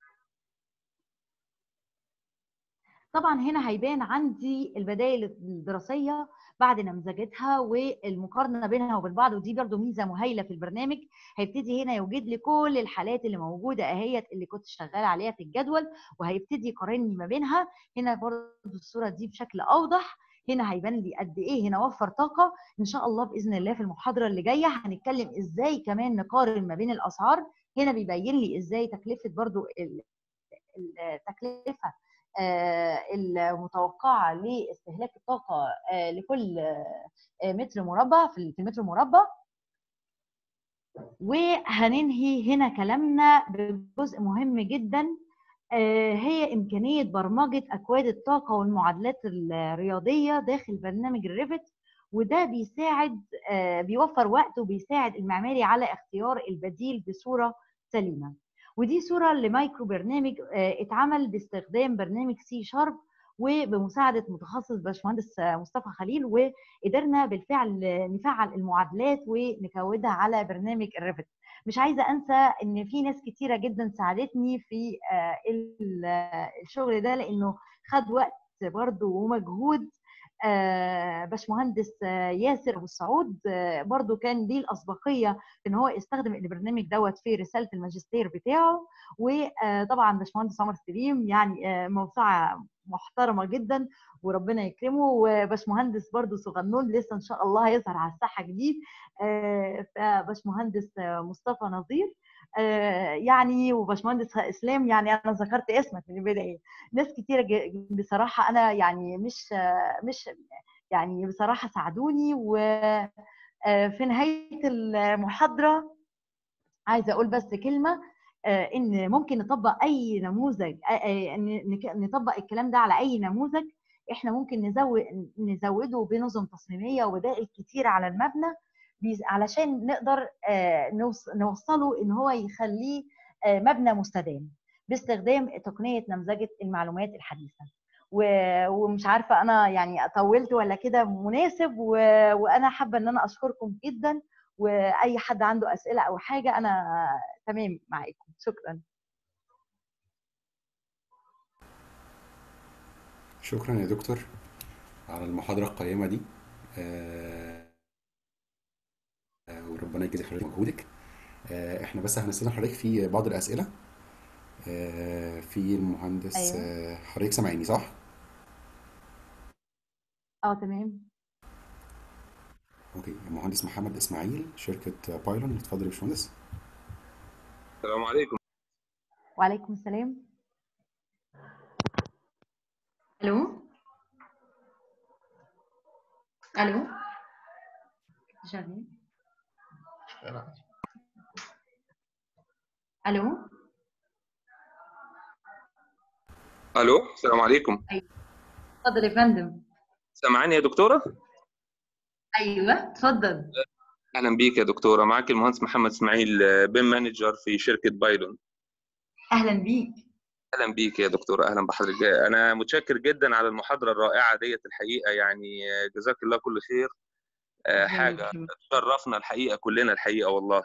S4: طبعا هنا هيبان عندي البدائل الدراسيه بعد نمذجتها والمقارنه بينها وبين بعض ودي برضو ميزه مهيله في البرنامج هيبتدي هنا يوجد لي كل الحالات اللي موجوده اهيت اللي كنت شغاله عليها في الجدول وهيبتدي يقارني ما بينها هنا برضو الصوره دي بشكل اوضح هنا هيبان لي قد ايه هنا وفر طاقه ان شاء الله باذن الله في المحاضره اللي جايه هنتكلم ازاي كمان نقارن ما بين الاسعار هنا بيبين لي ازاي تكلفه برضو ال- التكلفه آه، المتوقعه لاستهلاك الطاقه آه، لكل آه، متر مربع في في المتر المربع وهننهي هنا كلامنا بجزء مهم جدا آه، هي إمكانية برمجة أكواد الطاقة والمعادلات الرياضية داخل برنامج الريفت وده بيساعد آه، بيوفر وقت وبيساعد المعماري على اختيار البديل بصورة سليمة ودي صورة لمايكرو برنامج آه، اتعمل باستخدام برنامج سي شارب وبمساعدة متخصص باشمهندس آه، مصطفى خليل وقدرنا بالفعل نفعل المعادلات ونكودها على برنامج الريفت مش عايزه انسى ان في ناس كتيره جدا ساعدتني في آه، ال- آه، الشغل ده لانه خد وقت برضه ومجهود آه، باشمهندس آه، ياسر ابو السعود آه، برضه كان ليه الاسبقيه ان هو يستخدم البرنامج دوت في رساله الماجستير بتاعه وطبعا باشمهندس عمر سليم يعني آه، موسوعه محترمه جدا وربنا يكرمه وباشمهندس برضه صغنون لسه ان شاء الله هيظهر على الساحه جديد آه، فباشمهندس آه، مصطفى نظير آه، يعني وباشمهندس اسلام يعني انا ذكرت اسمك من البدايه ناس كتيره ج- بصراحه انا يعني مش آه، مش يعني بصراحه ساعدوني وفي نهايه المحاضره عايزه اقول بس كلمه آه، ان ممكن نطبق اي نموذج آه، آه، ن- نك- نطبق الكلام ده على اي نموذج احنا ممكن نزود نزوده بنظم تصميميه وبدائل كتيره على المبنى بيز- علشان نقدر آه، نوص- نوصله ان هو يخليه آه، مبنى مستدام باستخدام تقنيه نمذجه المعلومات الحديثه و- ومش عارفه انا يعني طولت ولا كده مناسب و- وانا حابه ان انا اشكركم جدا واي حد عنده اسئله او حاجه انا تمام معاكم شكرا
S3: شكرا يا دكتور على المحاضرة القيمة دي آه، آه، وربنا يجزي حضرتك مجهودك آه، احنا بس هنستنى حضرتك في بعض الأسئلة آه، في المهندس
S4: ايوه
S3: آه، حضرتك سامعيني صح؟
S4: اه تمام
S3: اوكي المهندس محمد اسماعيل شركة بايلون اتفضل يا باشمهندس
S5: السلام عليكم
S4: وعليكم السلام الو الو شغال الو
S5: الو السلام عليكم
S4: ايوه اتفضل يا فندم
S5: سامعاني يا دكتوره
S4: ايوه اتفضل
S5: اهلا بيك يا دكتوره معاك المهندس محمد اسماعيل بيم مانجر في شركه بايلون
S1: اهلا بيك
S5: اهلا بيك يا دكتوره اهلا بحضرتك انا متشكر جدا على المحاضره الرائعه ديت الحقيقه يعني جزاك الله كل خير آه، حاجه تشرفنا الحقيقه كلنا الحقيقه والله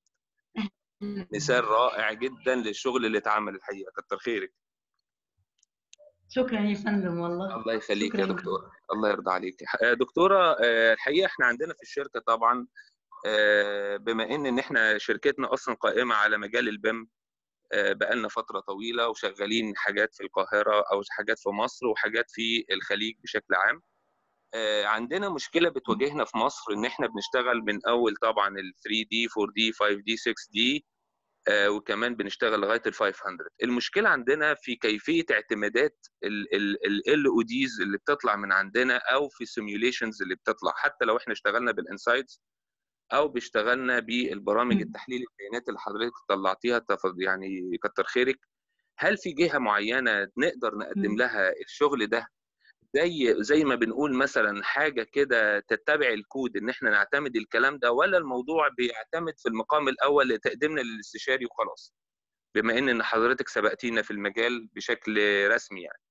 S5: مثال رائع جدا للشغل اللي اتعمل الحقيقه كتر خيرك
S1: شكرا يا فندم والله
S5: الله يخليك يا
S1: شكراً.
S5: دكتوره الله يرضى عليك آه، دكتوره آه، الحقيقه احنا عندنا في الشركه طبعا آه، بما ان ان احنا شركتنا اصلا قائمه على مجال البيم آه، بقالنا فتره طويله وشغالين حاجات في القاهره او حاجات في مصر وحاجات في الخليج بشكل عام آه، عندنا مشكله بتواجهنا في مصر ان احنا بنشتغل من اول طبعا ال 3 دي 4 دي 5 دي 6 دي آه، وكمان بنشتغل لغايه ال 500 المشكله عندنا في كيفيه اعتمادات ال او ديز اللي بتطلع من عندنا او في السيميوليشنز اللي بتطلع حتى لو احنا اشتغلنا بالانسايتس او باشتغلنا بالبرامج
S1: مم.
S5: التحليل البيانات اللي حضرتك طلعتيها تف- يعني كتر خيرك هل في جهه معينه نقدر نقدم
S1: مم.
S5: لها الشغل ده زي زي ما بنقول مثلا حاجه كده تتبع الكود ان احنا نعتمد الكلام ده ولا الموضوع بيعتمد في المقام الاول لتقديمنا للاستشاري وخلاص بما ان ان حضرتك سبقتينا في المجال بشكل رسمي يعني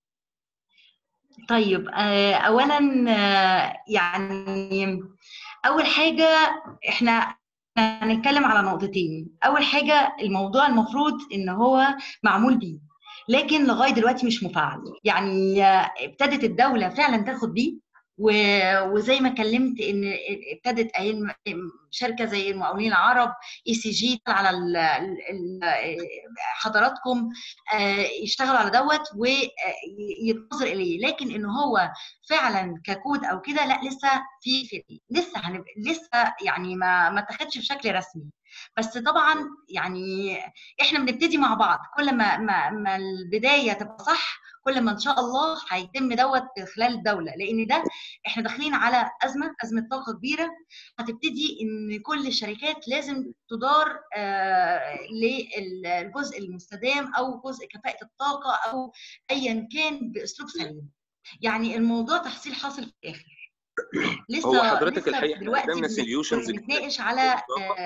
S1: طيب آه، اولا آه، يعني اول حاجه احنا هنتكلم على نقطتين اول حاجه الموضوع المفروض ان هو معمول بيه لكن لغايه دلوقتي مش مفعل يعني آه، ابتدت الدوله فعلا تاخد بيه و- وزي ما اتكلمت ان ابتدت اهي الم- شركه زي المقاولين العرب اي سي جي على ال- ال- ال- حضراتكم آه، يشتغلوا على دوت ويتنظر اليه لكن ان هو فعلا ككود او كده لا لسه في في لسه هنب... لسه يعني ما ما اتخذش بشكل رسمي بس طبعا يعني احنا بنبتدي مع بعض كل ما ما, ما البدايه تبقى صح كل ما ان شاء الله هيتم دوت خلال الدوله لان ده احنا داخلين على ازمه ازمه طاقه كبيره هتبتدي ان كل الشركات لازم تدار آه للجزء المستدام او جزء كفاءه الطاقه او ايا كان باسلوب سليم يعني الموضوع تحصيل حاصل في الاخر لسه
S5: هو حضرتك
S1: لسه
S5: الحقيقه احنا
S1: دلوقتي
S5: قدمنا
S1: بن-
S5: سوليوشنز
S1: بنتناقش على آه،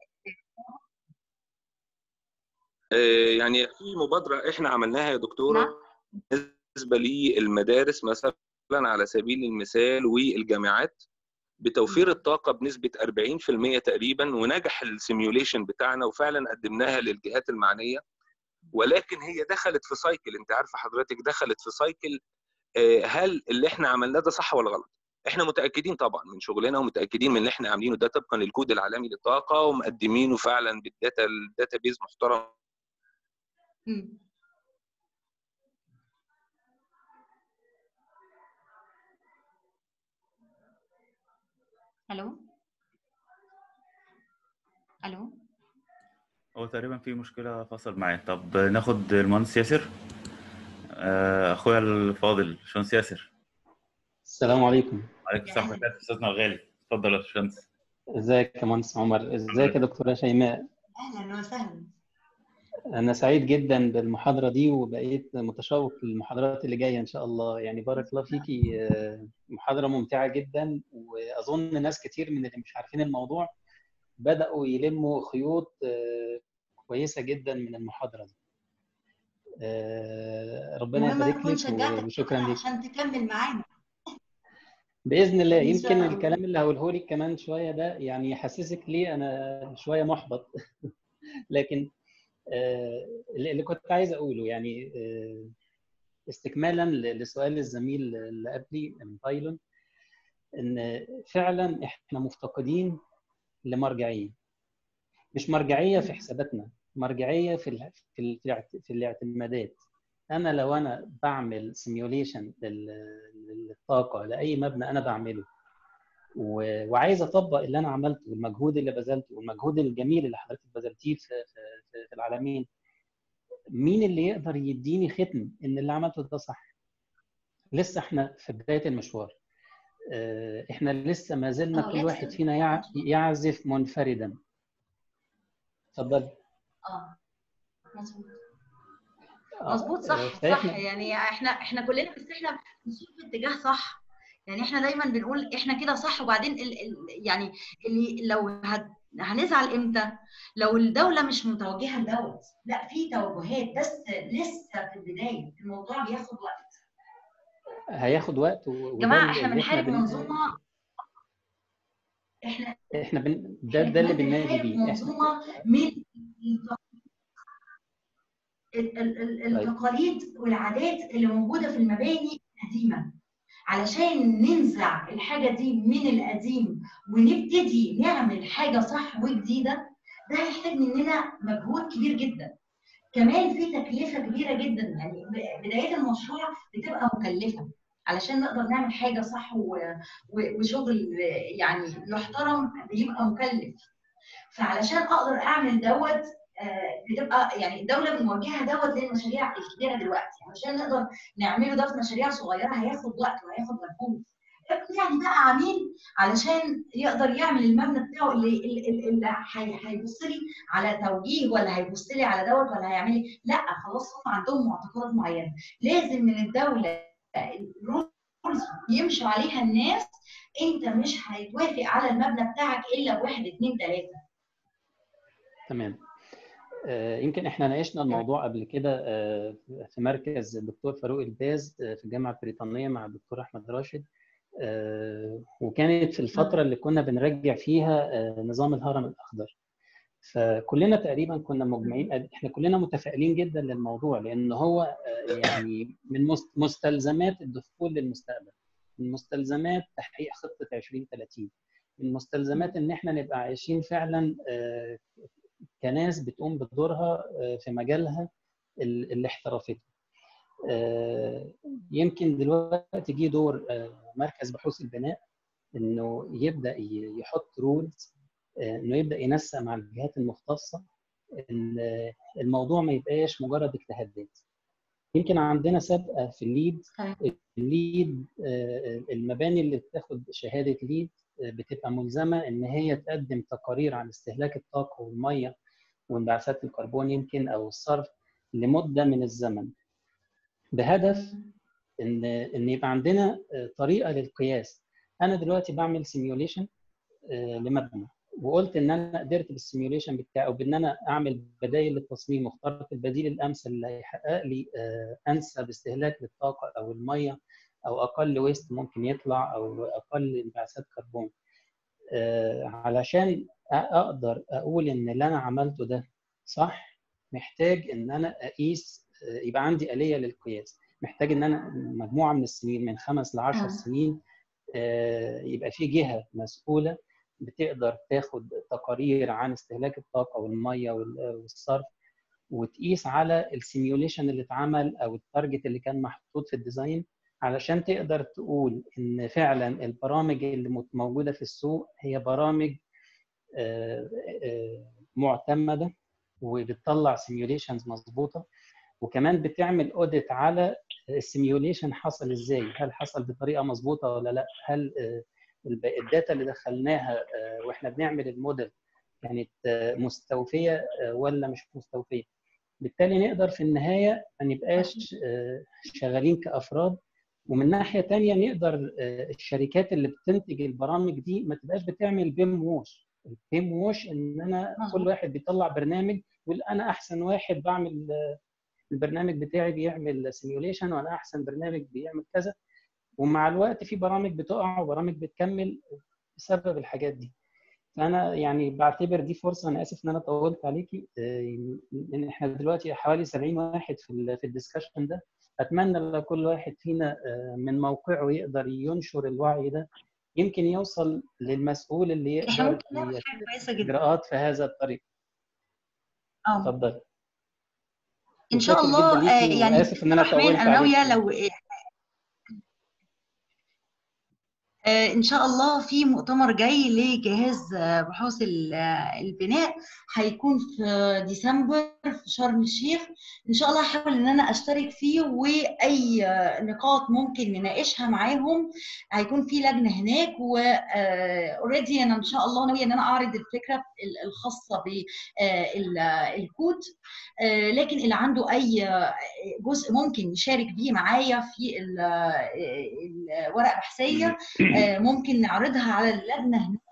S5: يعني في مبادره احنا عملناها يا دكتوره
S1: نعم.
S5: بالنسبه للمدارس مثلا على سبيل المثال والجامعات بتوفير الطاقه بنسبه 40% تقريبا ونجح السيميوليشن بتاعنا وفعلا قدمناها للجهات المعنيه ولكن هي دخلت في سايكل انت عارفه حضرتك دخلت في سايكل آه، هل اللي احنا عملناه ده صح ولا غلط؟ احنا متاكدين طبعا من شغلنا ومتاكدين من اللي احنا عاملينه ده طبقا للكود العالمي للطاقه ومقدمينه فعلا بالداتا الداتا بيز محترم
S1: مم. الو الو
S6: هو تقريبا في مشكلة فصل معايا طب ناخد المهندس ياسر آه، أخويا الفاضل شمس ياسر
S7: السلام عليكم
S6: عليك السلام ورحمة الله أستاذنا الغالي اتفضل يا شمس
S7: ازيك يا مهندس عمر ازيك يا دكتورة شيماء
S1: اهلا وسهلا
S7: انا سعيد جدا بالمحاضرة دي وبقيت متشوق للمحاضرات اللي جاية ان شاء الله يعني بارك الله فيكي آه، محاضرة ممتعة جدا واظن ناس كتير من اللي مش عارفين الموضوع بدأوا يلموا خيوط آه، كويسة جدا من المحاضرة دي آه، ربنا
S1: المهم
S7: يبارك
S1: اكون
S7: لك
S1: شجعتك
S7: وشكرا
S1: كده
S7: لك
S1: عشان تكمل معانا
S7: باذن الله
S1: إن
S7: يمكن
S1: شاء الله.
S7: الكلام اللي هقوله لك كمان شويه ده يعني يحسسك ليه انا شويه محبط لكن آه، اللي اللي كنت عايز اقوله يعني آه، استكمالا ل- لسؤال الزميل اللي قبلي من بايلون ان فعلا احنا مفتقدين لمرجعيه مش مرجعيه في حساباتنا مرجعيه في ال- في ال- في الاعت- في الاعتمادات انا لو انا بعمل سيميوليشن للطاقه لاي مبنى انا بعمله و- وعايز اطبق اللي انا عملته والمجهود اللي بذلته والمجهود الجميل اللي حضرتك بذلتيه في في- في- في العالمين مين اللي يقدر يديني ختم ان اللي عملته ده صح لسه احنا في بدايه المشوار آه، احنا لسه ما زلنا
S1: آه،
S7: كل
S1: لسه.
S7: واحد فينا يع- يعزف منفردا اتفضل
S1: اه مظبوط
S7: آه،
S1: مظبوط
S7: آه،
S1: صح
S7: فإحنا-
S1: صح يعني احنا احنا كلنا بس احنا بنشوف اتجاه صح
S4: يعني احنا دايما بنقول احنا كده صح وبعدين ال ال يعني اللي لو هت هنزعل امتى؟ لو الدولة مش متوجهة لدوت، لا في توجهات بس لسه في البداية، الموضوع بياخد وقت.
S7: هياخد وقت و-
S4: يا
S7: وده
S4: جماعة
S7: اللي
S4: احنا
S7: اللي احنا
S4: بنحارب
S7: بن...
S4: منظومة احنا
S7: احنا بن... ده
S4: احنا
S7: ده اللي
S4: كمان
S7: بننادي
S4: بنحارب
S7: بيه احنا
S4: منظومة من ال- ال- ال-
S7: طيب
S4: التقاليد والعادات اللي موجودة في المباني القديمة. علشان ننزع الحاجة دي من القديم ونبتدي نعمل حاجة صح وجديدة ده هيحتاج مننا مجهود كبير جدا كمان في تكلفة كبيرة جدا يعني ب- بداية المشروع بتبقى مكلفة علشان نقدر نعمل حاجة صح و- و- وشغل يعني محترم بيبقى مكلف فعلشان اقدر اعمل دوت آه، بتبقى يعني الدوله موجهه دوت للمشاريع الكبيره دلوقتي علشان نقدر نعمله ده في مشاريع صغيره هياخد وقت وهياخد مجهود يعني بقى عميل علشان يقدر يعمل المبنى بتاعه اللي اللي, اللي هي- هيبص لي على توجيه ولا هيبص لي على دوت ولا هيعمل لي لا خلاص هم عندهم معتقدات معينه لازم من الدوله الرولز يمشوا عليها الناس انت مش هيتوافق على المبنى بتاعك الا بواحد اثنين ثلاثه
S7: تمام آه، يمكن احنا ناقشنا الموضوع قبل كده آه، في مركز الدكتور فاروق الباز آه، في الجامعه البريطانيه مع الدكتور احمد راشد آه، وكانت في الفتره اللي كنا بنرجع فيها آه، نظام الهرم الاخضر فكلنا تقريبا كنا مجمعين احنا كلنا متفائلين جدا للموضوع لان هو آه، يعني من مست- مستلزمات الدخول للمستقبل من مستلزمات تحقيق خطه 2030 من مستلزمات ان احنا نبقى عايشين فعلا آه، كناس بتقوم بدورها آه، في مجالها ال- اللي احترفته آه، يمكن دلوقتي جه دور آه، مركز بحوث البناء انه يبدا ي- يحط رولز انه يبدا ينسق مع الجهات المختصه إن الموضوع ما يبقاش مجرد اجتهادات يمكن عندنا سابقه في الليد الليد آه، المباني اللي بتاخد شهاده ليد آه، بتبقى ملزمه ان هي تقدم تقارير عن استهلاك الطاقه والميه وانبعاثات الكربون يمكن او الصرف لمده من الزمن بهدف ان ان يبقى عندنا آه، طريقه للقياس انا دلوقتي بعمل سيميوليشن لمبنى وقلت ان انا قدرت بالسيميوليشن بتاعي او بان انا اعمل بدائل للتصميم واخترت البديل الامثل اللي هيحقق لي آه، انسب استهلاك للطاقه او الميه او اقل ويست ممكن يطلع او اقل انبعاثات كربون آه، علشان اقدر اقول ان اللي انا عملته ده صح محتاج ان انا اقيس آه، يبقى عندي اليه للقياس محتاج ان انا مجموعه من السنين من خمس ل 10
S4: آه.
S7: سنين آه، يبقى في جهه مسؤوله بتقدر تاخد تقارير عن استهلاك الطاقه والميه وال- والصرف وتقيس على السيميوليشن اللي اتعمل او التارجت اللي كان محطوط في الديزاين علشان تقدر تقول ان فعلا البرامج اللي مت- موجوده في السوق هي برامج آه، آه، معتمده وبتطلع سيميوليشنز مظبوطه وكمان بتعمل اوديت على السيميوليشن حصل ازاي هل حصل بطريقه مظبوطه ولا لا هل آه، الب- الداتا اللي دخلناها آه، واحنا بنعمل الموديل كانت آه، مستوفيه آه، ولا مش مستوفيه بالتالي نقدر في النهايه ما نبقاش آه، شغالين كافراد ومن ناحيه تانية نقدر آه، الشركات اللي بتنتج البرامج دي ما تبقاش بتعمل بيم ووش البيم ووش ان انا كل واحد بيطلع برنامج يقول انا احسن واحد بعمل آه، البرنامج بتاعي بيعمل سيميوليشن وانا احسن برنامج بيعمل كذا ومع الوقت في برامج بتقع وبرامج بتكمل بسبب الحاجات دي فانا يعني بعتبر دي فرصه انا اسف ان انا طولت عليكي آه، ان احنا دلوقتي حوالي 70 واحد في ال في الديسكشن ده اتمنى لو كل واحد فينا آه، من موقعه يقدر ينشر الوعي ده يمكن يوصل للمسؤول اللي
S4: احنا
S7: يقدر
S4: ممكن نعمل
S7: ي-
S4: حاجه كويسه جدا
S7: اجراءات في هذا الطريق
S4: اه
S7: اتفضل
S4: ان شاء
S7: وشاكر
S4: الله
S7: جدا
S4: آه،
S7: ليكي
S4: يعني
S7: واسف ان انا
S4: الرحمن
S7: طولت
S4: انا ناويه
S7: عليكي
S4: لو آه، ان شاء الله في مؤتمر جاي لجهاز آه، بحوث ال- آه، البناء هيكون في ديسمبر في شرم الشيخ ان شاء الله هحاول ان انا اشترك فيه واي آه، نقاط ممكن نناقشها معاهم هيكون في لجنه هناك و اوريدي انا ان شاء الله ناويه ان انا اعرض الفكره ال- الخاصه بالكود لكن اللي عنده اي آه، جزء ممكن يشارك بيه معايا في ال- آه، الورقه البحثيه آه، ممكن نعرضها على اللجنه هناك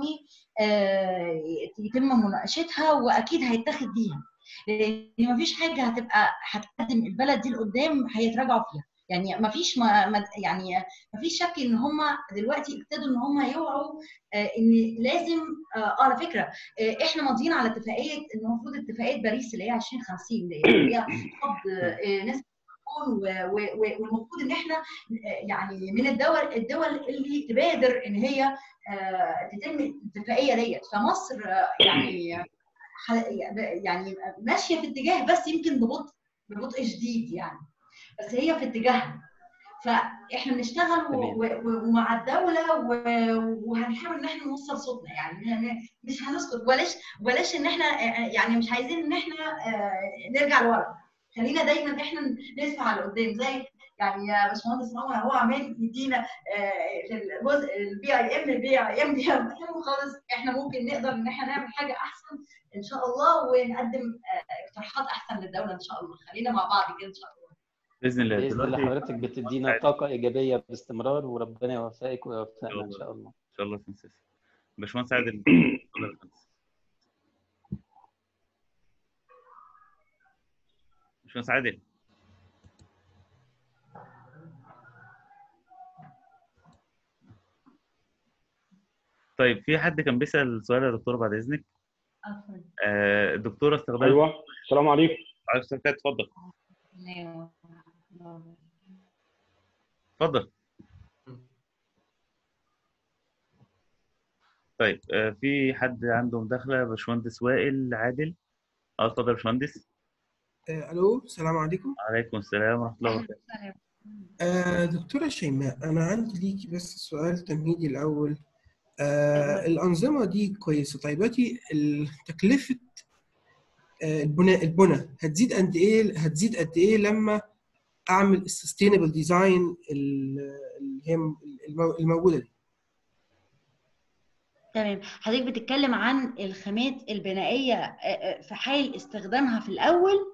S4: ويتم مناقشتها واكيد هيتاخد بيها لان مفيش حاجه هتبقى هتقدم البلد دي لقدام هيتراجعوا فيها يعني مفيش ما ما- يعني مفيش شك ان هم دلوقتي ابتدوا ان هم يوعوا آه، ان لازم اه على فكره آه، احنا ماضيين على اتفاقيه المفروض اتفاقيه باريس اللي هي 2050 دي اللي هي خفض آه، نسبه الكربون و- و- و- والمفروض ان احنا آه، يعني من الدول الدول اللي تبادر ان هي آه، تتم الاتفاقيه ديت فمصر آه، يعني ح- يعني ماشيه في اتجاه بس يمكن ببطء ببطء شديد يعني بس هي في اتجاهها فاحنا بنشتغل و-
S7: تمام.
S4: و- و- ومع الدوله و- وهنحاول ان احنا نوصل صوتنا يعني ن- مش هنسكت بلاش بلاش ان احنا آه، يعني مش عايزين ان احنا آه، نرجع لورا خلينا دايما احنا ندفع لقدام زي يعني يا باشمهندس عمر هو عمال يدينا آه، في الجزء البي اي ام البي اي ام دي حلو خالص احنا ممكن نقدر ان احنا نعمل حاجه احسن ان شاء الله ونقدم آه، اقتراحات احسن للدوله ان شاء الله خلينا مع بعض كده ان شاء الله
S6: باذن الله
S7: باذن الله
S6: دلوقتي
S7: حضرتك بتدينا طاقه ايجابيه باستمرار وربنا يوفقك ويوفقنا ان شاء الله
S6: ان شاء الله تنسى باشمهندس عادل اتفضل يا باشمهندس. باشمهندس عادل طيب في حد كان بيسأل سؤال يا دكتور بعد إذنك آه، الدكتورة استخدمت
S8: ايوه السلام عليكم
S6: عليكم السلام اتفضل اتفضل طيب آه، في حد عنده مداخلة باشمهندس وائل عادل اه اتفضل يا باشمهندس
S9: آه، الو السلام عليكم
S6: عليكم السلام ورحمة الله وبركاته
S9: آه، دكتورة شيماء أنا عندي ليكي بس سؤال تمهيدي الأول آه، الأنظمة دي كويسة طيب دلوقتي ال- تكلفة آه، البناء البنى هتزيد قد إيه هتزيد قد إيه لما أعمل السستينبل ديزاين اللي هي المو- الموجودة دي
S4: تمام حضرتك بتتكلم عن الخامات البنائيه آه، آه، في حال استخدامها في الاول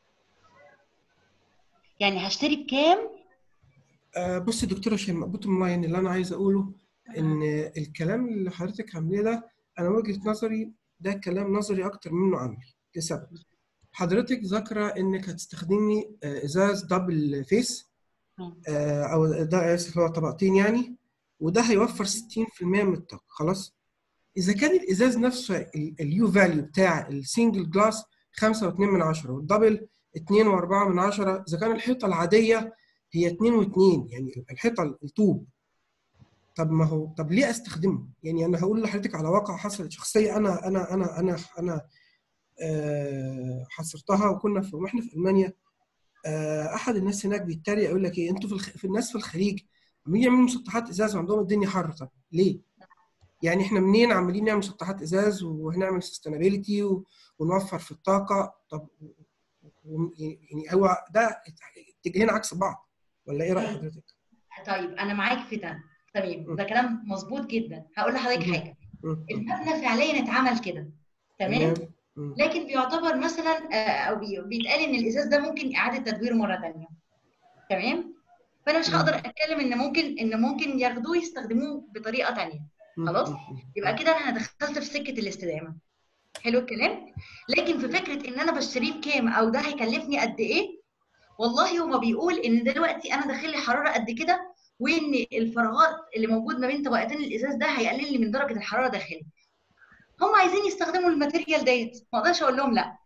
S4: يعني هشتري بكام
S9: آه، بصي دكتورة شيماء بوتوم لاين اللي أنا عايز أقوله إن الكلام اللي حضرتك عاملاه ده أنا وجهة نظري ده كلام نظري أكتر منه عملي لسبب حضرتك ذاكرة إنك هتستخدمي آه، إزاز دبل فيس
S4: مم.
S9: آه، أو ده آسف هو طبقتين يعني وده هيوفر 60% من الطاقة خلاص إذا كان الإزاز نفسه اليو فاليو بتاع السنجل جلاس 5.2 من عشرة والدبل 2.4 من عشرة إذا كان الحيطة العادية هي 2 و2 يعني الحيطة الطوب طب ما هو طب ليه استخدمه؟ يعني انا هقول لحضرتك على واقع حصلت شخصيه انا انا انا انا انا آه، حصرتها وكنا في واحنا في المانيا آه، احد الناس هناك بيتريق يقول لك ايه انتوا في, الخ... في الناس في الخليج عمالين يعملوا مسطحات ازاز وعندهم الدنيا حر طب ليه؟ يعني احنا منين عمالين نعمل مسطحات ازاز وهنعمل سستينابيلتي ونوفر في الطاقه طب و- يعني هو ده اتجاهين عكس بعض ولا ايه راي حضرتك؟
S4: طيب انا معاك في ده تمام
S9: م.
S4: ده كلام مظبوط جدا هقول لحضرتك
S9: مهم.
S4: حاجه
S9: مم.
S4: المبنى فعليا اتعمل كده تمام
S9: مم.
S4: لكن بيعتبر مثلا آه، او بي- بيتقال ان الازاز ده ممكن اعاده تدويره مره ثانيه تمام فانا مش
S9: مم.
S4: هقدر اتكلم ان ممكن ان ممكن ياخدوه يستخدموه بطريقه ثانيه
S9: مم.
S4: خلاص؟
S9: مم.
S4: يبقى كده انا دخلت في سكه الاستدامه حلو الكلام لكن في فكره ان انا بشتريه بكام او ده هيكلفني قد ايه والله هو بيقول ان دلوقتي انا داخل لي حراره قد كده وان الفراغات اللي موجود ما بين طبقتين الازاز ده هيقلل لي من درجه الحراره داخلي هم عايزين يستخدموا الماتيريال ديت ما اقدرش اقول لهم لا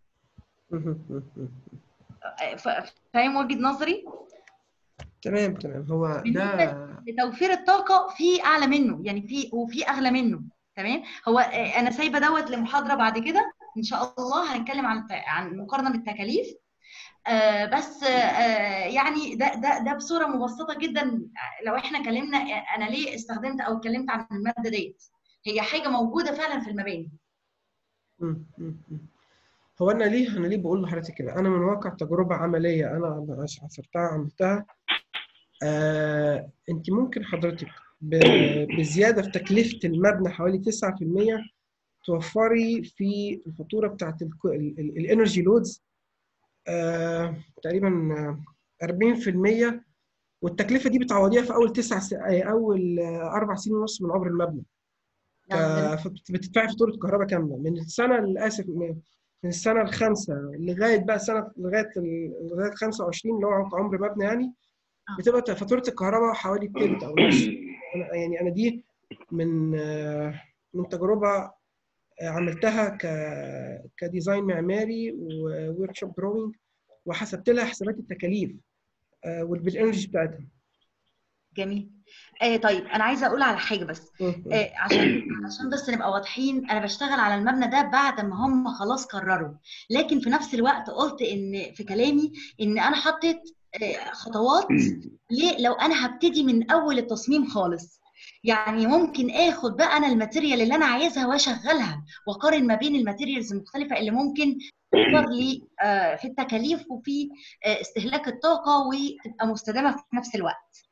S4: ف- فاهم وجهه نظري
S9: تمام تمام هو ده
S4: لتوفير الطاقه في اعلى منه يعني في وفي اغلى منه تمام هو آه، انا سايبه دوت لمحاضره بعد كده ان شاء الله هنتكلم عن عن مقارنه بالتكاليف آه بس آه يعني ده ده ده بصوره مبسطه جدا لو احنا اتكلمنا انا ليه استخدمت او اتكلمت عن الماده ديت هي حاجه موجوده فعلا في المباني
S9: مم. مم. مم. هو انا ليه انا ليه بقول لحضرتك كده انا من واقع تجربه عمليه انا عصرتها عملتها آه، انت ممكن حضرتك ب- بزياده في تكلفه المبنى حوالي 9% توفري في الفاتوره بتاعت الانرجي لودز تقريبا آه، 40% والتكلفه دي بتعوضيها في اول تسع س... آه، اول آه، اربع سنين ونص من عمر المبنى
S4: نعم.
S9: ف- بتدفعي فاتوره كهرباء كامله من السنه للاسف من من السنه الخامسه لغايه بقى سنه لغايه ال- لغايه 25 اللي هو عمر مبنى يعني
S4: آه.
S9: بتبقى فاتوره الكهرباء حوالي التلت او نص أنا يعني انا دي من آه، من تجربه آه، عملتها ك كديزاين معماري وورك شوب دروينج وحسبت لها حسابات التكاليف آه، والانرجي بتاعتها
S4: جميل آه طيب انا عايزه اقول على حاجه بس آه عشان عشان بس نبقى واضحين انا بشتغل على المبنى ده بعد ما هم خلاص قرروا لكن في نفس الوقت قلت ان في كلامي ان انا حطيت آه خطوات ليه لو انا هبتدي من اول التصميم خالص يعني ممكن اخد بقى انا الماتيريال اللي انا عايزها واشغلها واقارن ما بين الماتيريالز المختلفه اللي ممكن توفر لي آه، في التكاليف وفي آه، استهلاك الطاقه وتبقى مستدامه في نفس الوقت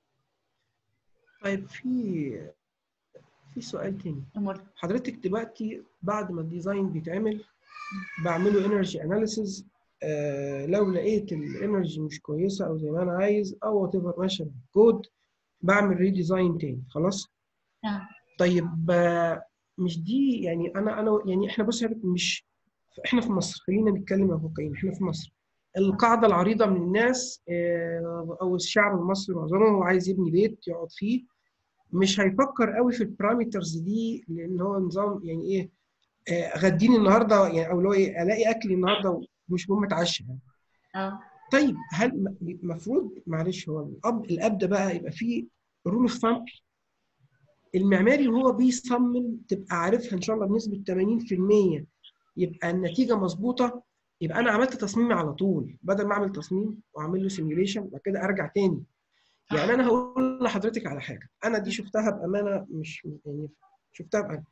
S9: طيب في في سؤال تاني
S4: أمور.
S9: حضرتك دلوقتي بعد ما الديزاين بيتعمل بعمله انرجي اناليسز لو لقيت الانرجي مش كويسه او زي ما انا عايز او وات ايفر ماشي كود بعمل ريديزاين تاني خلاص
S4: نعم.
S9: طيب آه، مش دي يعني انا انا يعني احنا بص يا مش احنا في مصر خلينا نتكلم يا فوقين احنا في مصر القاعده العريضه من الناس آه، او الشعب المصري معظمه هو عايز يبني بيت يقعد فيه مش هيفكر قوي في البارامترز دي لان هو نظام يعني ايه آه، غديني النهارده يعني او اللي هو ايه الاقي اكلي النهارده ومش مهم اتعشى يعني.
S4: اه
S9: طيب هل المفروض معلش هو الاب الاب ده بقى يبقى فيه رول اوف ثامب المعماري وهو بيصمم تبقى عارفها ان شاء الله بنسبه 80% يبقى النتيجه مظبوطه يبقى انا عملت تصميمي على طول بدل ما اعمل تصميم واعمل له سيميوليشن وبعد كده ارجع تاني يعني انا هقول لحضرتك على حاجه انا دي شفتها بامانه مش يعني شفتها بامانه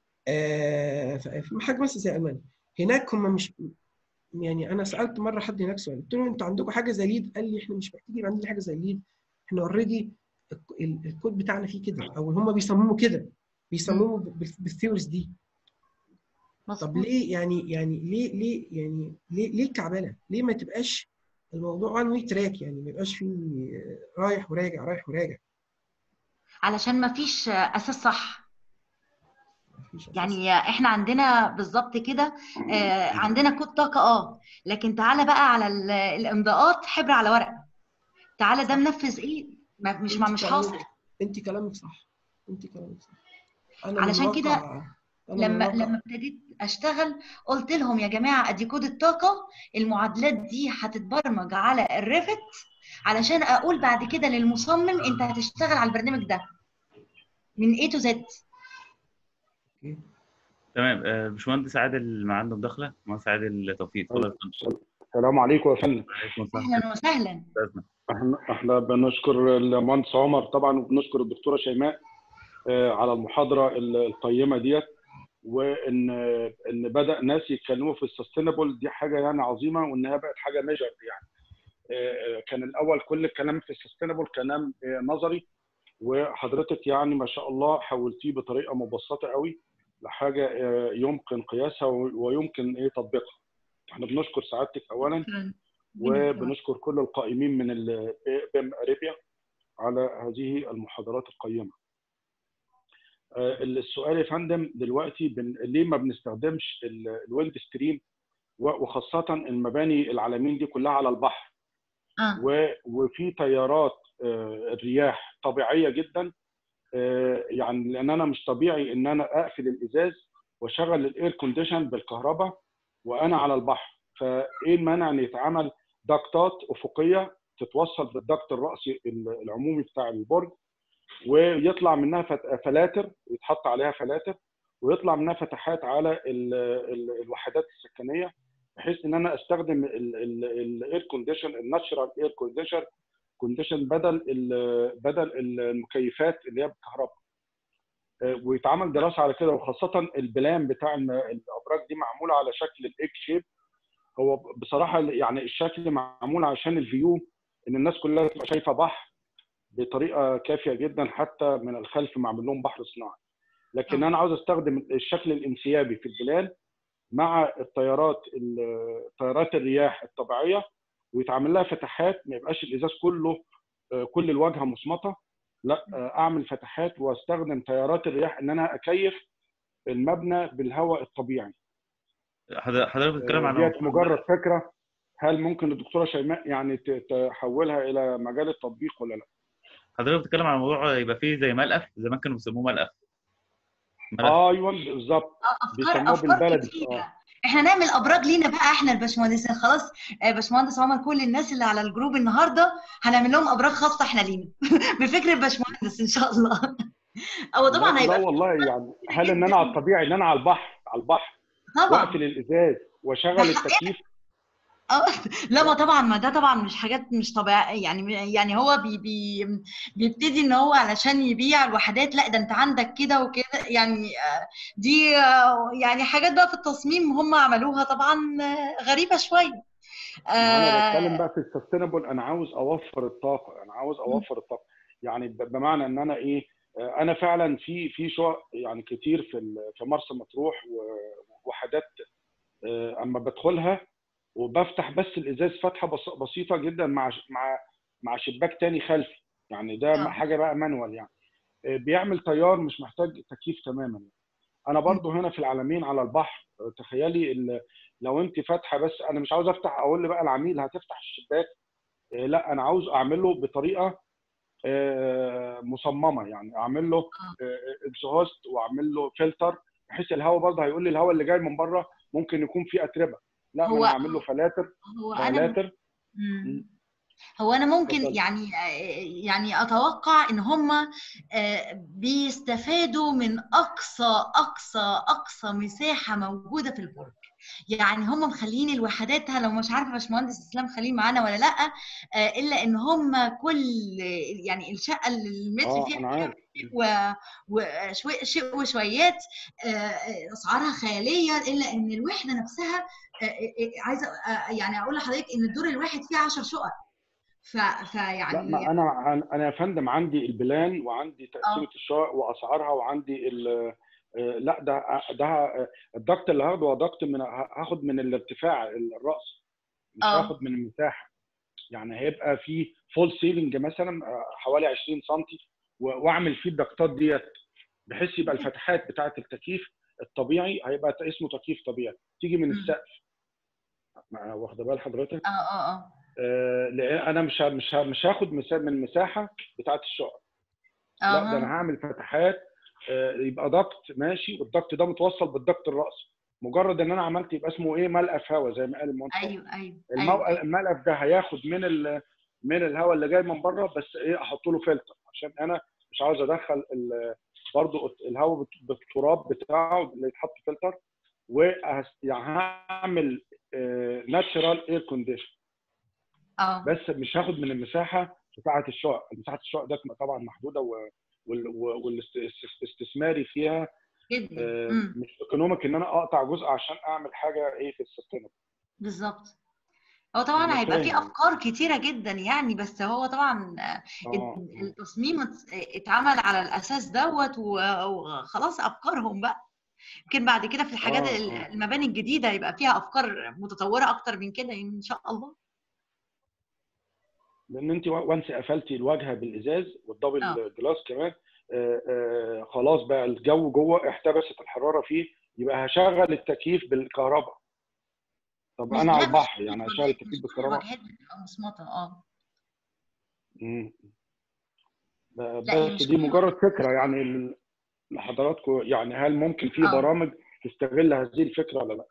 S9: آه في حاجه مثلا زي المانيا هناك هم مش يعني انا سالت مره حد هناك سؤال قلت له انتوا عندكم حاجه زي ليد قال لي احنا مش محتاجين يبقى عندنا حاجه زي ليد احنا اوريدي الكود بتاعنا فيه كده او هم بيصمموا كده بيصمموا بال- بالثيوريز دي طب
S4: مظبوط
S9: ليه يعني يعني ليه ليه يعني ليه ليه الكعبله؟ ليه ما تبقاش الموضوع وان وي تراك يعني ما يبقاش فيه رايح وراجع رايح وراجع
S4: علشان ما فيش اساس صح
S9: مفيش أساس.
S4: يعني احنا عندنا بالظبط كده آه، عندنا كود طاقه اه لكن تعالى بقى على ال- الامضاءات حبر على ورق تعالى ده منفذ ايه ما- مش ما
S9: أنت
S4: مش
S9: كلامك-
S4: حاصل
S9: انت كلامك صح انت كلامك صح انا من
S4: علشان كده
S9: واقع- أنا من
S4: لما
S9: واقع-
S4: لما ابتديت اشتغل قلت لهم يا جماعه ادي كود الطاقه المعادلات دي هتتبرمج على الريفت علشان اقول بعد كده للمصمم انت هتشتغل على البرنامج ده من A to Z
S6: تمام آه، باشمهندس عادل معانا مداخله مهندس عادل توفيق اتفضل يا فندم.
S8: السلام عليكم يا فندم
S6: عليكم السلام
S4: اهلا وسهلا
S6: أستاذنا.
S8: احنا احنا بنشكر المهندس عمر طبعا وبنشكر الدكتوره شيماء آه، على المحاضره ال- القيمه ديت وان ان بدا ناس يتكلموا في السستينبل دي حاجه يعني عظيمه وانها بقت حاجه ميجر يعني آه، آه، كان الاول كل الكلام في السستينبل كلام آه، نظري وحضرتك يعني ما شاء الله حولتيه بطريقه مبسطه قوي لحاجه آه، يمكن قياسها و- ويمكن ايه تطبيقها احنا بنشكر سعادتك اولا
S4: شكرا
S8: وبنشكر كل القائمين من ال- بيم اريبيا على هذه المحاضرات القيمه. آه، السؤال يا فندم دلوقتي بن... ليه ما بنستخدمش ال- الويند ستريم و- وخاصه المباني العالمين دي كلها على البحر
S4: اه
S8: و... وفي تيارات آه، الرياح طبيعيه جدا آه، يعني لان انا مش طبيعي ان انا اقفل الازاز واشغل الاير كونديشن بالكهرباء وانا على البحر فايه المانع ان يتعمل دكتات افقيه تتوصل بالدكت الراسي العمومي بتاع البرج ويطلع منها فت- فلاتر يتحط عليها فلاتر ويطلع منها فتحات على ال- ال- الوحدات السكنيه بحيث ان انا استخدم الاير كونديشن الناتشرال اير كونديشن كونديشن بدل ال بدل المكيفات اللي هي بالكهرباء آه، ويتعمل دراسه على كده وخاصه البلان بتاع الم- الابراج دي معموله على شكل الايج شيب هو بصراحه يعني الشكل معمول عشان الفيو ان الناس كلها تبقى شايفه بحر بطريقه كافيه جدا حتى من الخلف معمول لهم بحر صناعي لكن
S4: آه.
S8: انا عاوز استخدم الشكل الانسيابي في البلان مع الطيارات ال- طيارات الرياح الطبيعيه ويتعمل لها فتحات ما يبقاش الازاز كله آه، كل الواجهه مصمته لا آه، اعمل فتحات واستخدم طيارات الرياح ان انا اكيف المبنى بالهواء الطبيعي
S6: حضر- حضرتك بتتكلم
S8: آه،
S6: عن
S8: ديت مجرد فكره هل ممكن الدكتوره شيماء يعني ت- تحولها الى مجال التطبيق ولا لا؟
S6: حضرتك بتتكلم عن موضوع يبقى فيه زي ملقف زمان كانوا بيسموه ملقف ملقف
S8: ايوه بالظبط
S1: اه افكار
S8: بيسموه
S1: افكار
S8: بالبلدي
S1: كتيره
S8: اه
S1: احنا نعمل ابراج لينا بقى احنا الباشمهندسين خلاص آه، باشمهندس عمر كل الناس اللي على الجروب النهارده هنعمل لهم ابراج خاصه احنا لينا بفكر الباشمهندس ان شاء الله هو طبعا
S8: لا,
S1: هيبقى
S8: لا والله يعني هل ان انا على الطبيعي ان انا على البحر على البحر
S1: طبعا
S8: واقفل الازاز واشغل
S1: ده حقيقة.
S8: التكييف
S1: اه لا ما طبعا ما ده طبعا مش حاجات مش طبيعيه يعني يعني هو بي بي بيبتدي ان هو علشان يبيع الوحدات لا ده انت عندك كده وكده يعني آه، دي آه، يعني حاجات بقى في التصميم هم عملوها طبعا آه، غريبه شويه
S8: ما انا بتكلم
S1: آه،
S8: بقى في السستينبل انا عاوز اوفر الطاقه انا عاوز اوفر الطاقه يعني ب- بمعنى ان انا ايه آه، انا فعلا في في شقق يعني كتير في ال- في مرسى مطروح و- ووحدات آه، اما بدخلها وبفتح بس الازاز فتحه بس- بسيطه جدا مع ش- مع مع شباك تاني خلفي يعني ده
S1: آه.
S8: حاجه بقى مانوال يعني آه، بيعمل تيار مش محتاج تكييف تماما انا برضو هنا في العلمين على البحر آه، تخيلي ال- لو انت فاتحه بس انا مش عاوز افتح اقول بقى العميل هتفتح الشباك آه، لا انا عاوز اعمله بطريقه آه، مصممه يعني اعمل له اكزوست واعمل له فلتر بحيث الهواء برضه هيقول لي الهواء اللي جاي من بره ممكن يكون فيه اتربه لا ما
S1: هو-
S8: انا هعمل له فلاتر
S1: هو انا
S8: فلاتر
S1: مم. هو انا ممكن
S8: اتفضل.
S1: يعني يعني اتوقع ان هم بيستفادوا من اقصى اقصى اقصى مساحه موجوده في البرج يعني هم مخلين الوحدات لو مش عارفه باشمهندس اسلام خليل معانا ولا لا آه، الا ان هم كل يعني الشقه اللي المتر
S8: اه
S1: فيها
S8: انا عارف
S1: وشيء شيء وشويات آه، آه، اسعارها خياليه الا ان الوحده نفسها آه، آه، عايزه آه، يعني اقول لحضرتك ان الدور الواحد فيه 10 شقق ف...
S8: لا
S1: فيعني
S8: ما انا انا يا فندم عندي البلان وعندي تقسيمه الشقق واسعارها وعندي ال آه، لا ده ده آه، الضغط اللي هاخده هو ضغط من هاخد من الارتفاع الراس مش
S1: آه.
S8: هاخد من المساحه يعني هيبقى في فول سيلينج مثلا آه، حوالي 20 سم واعمل فيه الضغطات ديت بحيث يبقى الفتحات بتاعه التكييف الطبيعي هيبقى اسمه تكييف طبيعي تيجي من
S1: مم.
S8: السقف مع- واخده بال حضرتك
S1: اه اه اه
S8: آه، لان انا مش ه- مش ه- مش هاخد مسا- من المساحه بتاعه الشقق لا ده انا
S1: اه
S8: هعمل فتحات آه، يبقى ضغط ماشي والضغط ده متوصل بالضغط الرأسي مجرد ان انا عملت يبقى اسمه ايه ملقف هواء زي ما قال المهندس
S1: ايوه ايوه
S8: المو...
S1: ايوه
S8: الملقف ده هياخد من ال... من الهواء اللي جاي من بره بس ايه احط له فلتر عشان انا مش عاوز ادخل ال... برضه الهواء بت- بالتراب بتاعه اللي يتحط فلتر وهس... يعني هعمل ناتشرال اير كونديشن
S1: اه
S8: بس مش هاخد من المساحه بتاعه الشقق مساحه الشقق ده طبعا محدوده و... وال... والاستثماري فيها
S1: جدا
S8: آه،
S1: مم.
S8: مش ايكونوميك ان انا اقطع جزء عشان اعمل حاجه ايه في السستينبل
S1: بالظبط هو طبعا
S8: أنا
S1: هيبقى فيه
S8: فاهم.
S1: افكار كتيره جدا يعني بس هو طبعا آه،
S8: اه
S1: التصميم ات- اتعمل على الاساس دوت و- وخلاص افكارهم بقى يمكن بعد كده في الحاجات
S8: آه،
S1: ال-
S8: آه.
S1: المباني الجديده يبقى فيها افكار متطوره اكتر من كده ان شاء الله
S8: لان انت وانس قفلتي الواجهه بالازاز والدبل
S1: آه.
S8: جلاس كمان آه، آه، خلاص بقى الجو جوه احتبست الحراره فيه يبقى هشغل التكييف بالكهرباء طب
S1: مش
S8: انا على
S1: لا مش
S8: البحر
S1: كل
S8: يعني هشغل
S1: الواجهات
S8: التكييف
S1: مش كل
S8: بالكهرباء
S1: الواجهات بتبقى مصمطه اه
S8: مم. ب-
S1: لا هي
S8: بس
S1: مش
S8: دي
S1: كل
S8: مجرد فكره يعني ل- لحضراتكم يعني هل ممكن في
S1: آه.
S8: برامج تستغل هذه الفكره ولا لا؟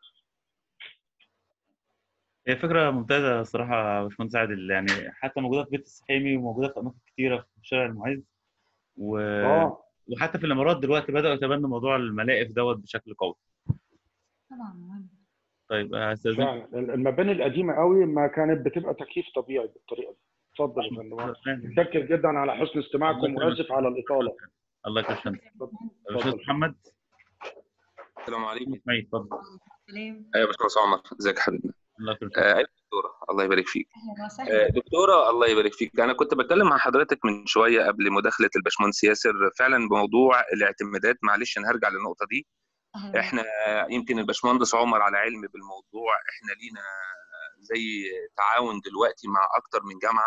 S6: هي فكرة ممتازة الصراحة يا باشمهندس عادل يعني حتى موجودة في بيت السحيمي وموجودة في أماكن كتيرة في شارع المعز و...
S8: اه
S6: وحتى في الإمارات دلوقتي بدأوا يتبنوا موضوع الملاقف دوت بشكل قوي
S1: طبعا مهم
S6: طيب هستاذنك
S8: فعلا المباني القديمه قوي ما كانت بتبقى تكييف طبيعي بالطريقه دي اتفضل يا فندم متشكر جدا على حسن استماعكم واسف على الاطاله
S6: الله يكرمك استاذ
S5: اتفضل.
S6: محمد
S5: السلام عليكم
S6: اسماعيل اتفضل
S1: سلام
S5: ايوه باشمهندس عمر ازيك يا حبيبنا
S6: الله يكرمك
S5: آه، ايوه دكتوره الله يبارك فيك
S1: اهلا
S5: آه،
S1: وسهلا
S5: دكتوره الله يبارك فيك انا كنت بتكلم مع حضرتك من شويه قبل مداخله الباشمهندس ياسر فعلا بموضوع الاعتمادات معلش انا هرجع للنقطه دي
S1: أهلا.
S5: احنا يمكن الباشمهندس عمر على علم بالموضوع احنا لينا زي تعاون دلوقتي مع اكتر من جامعه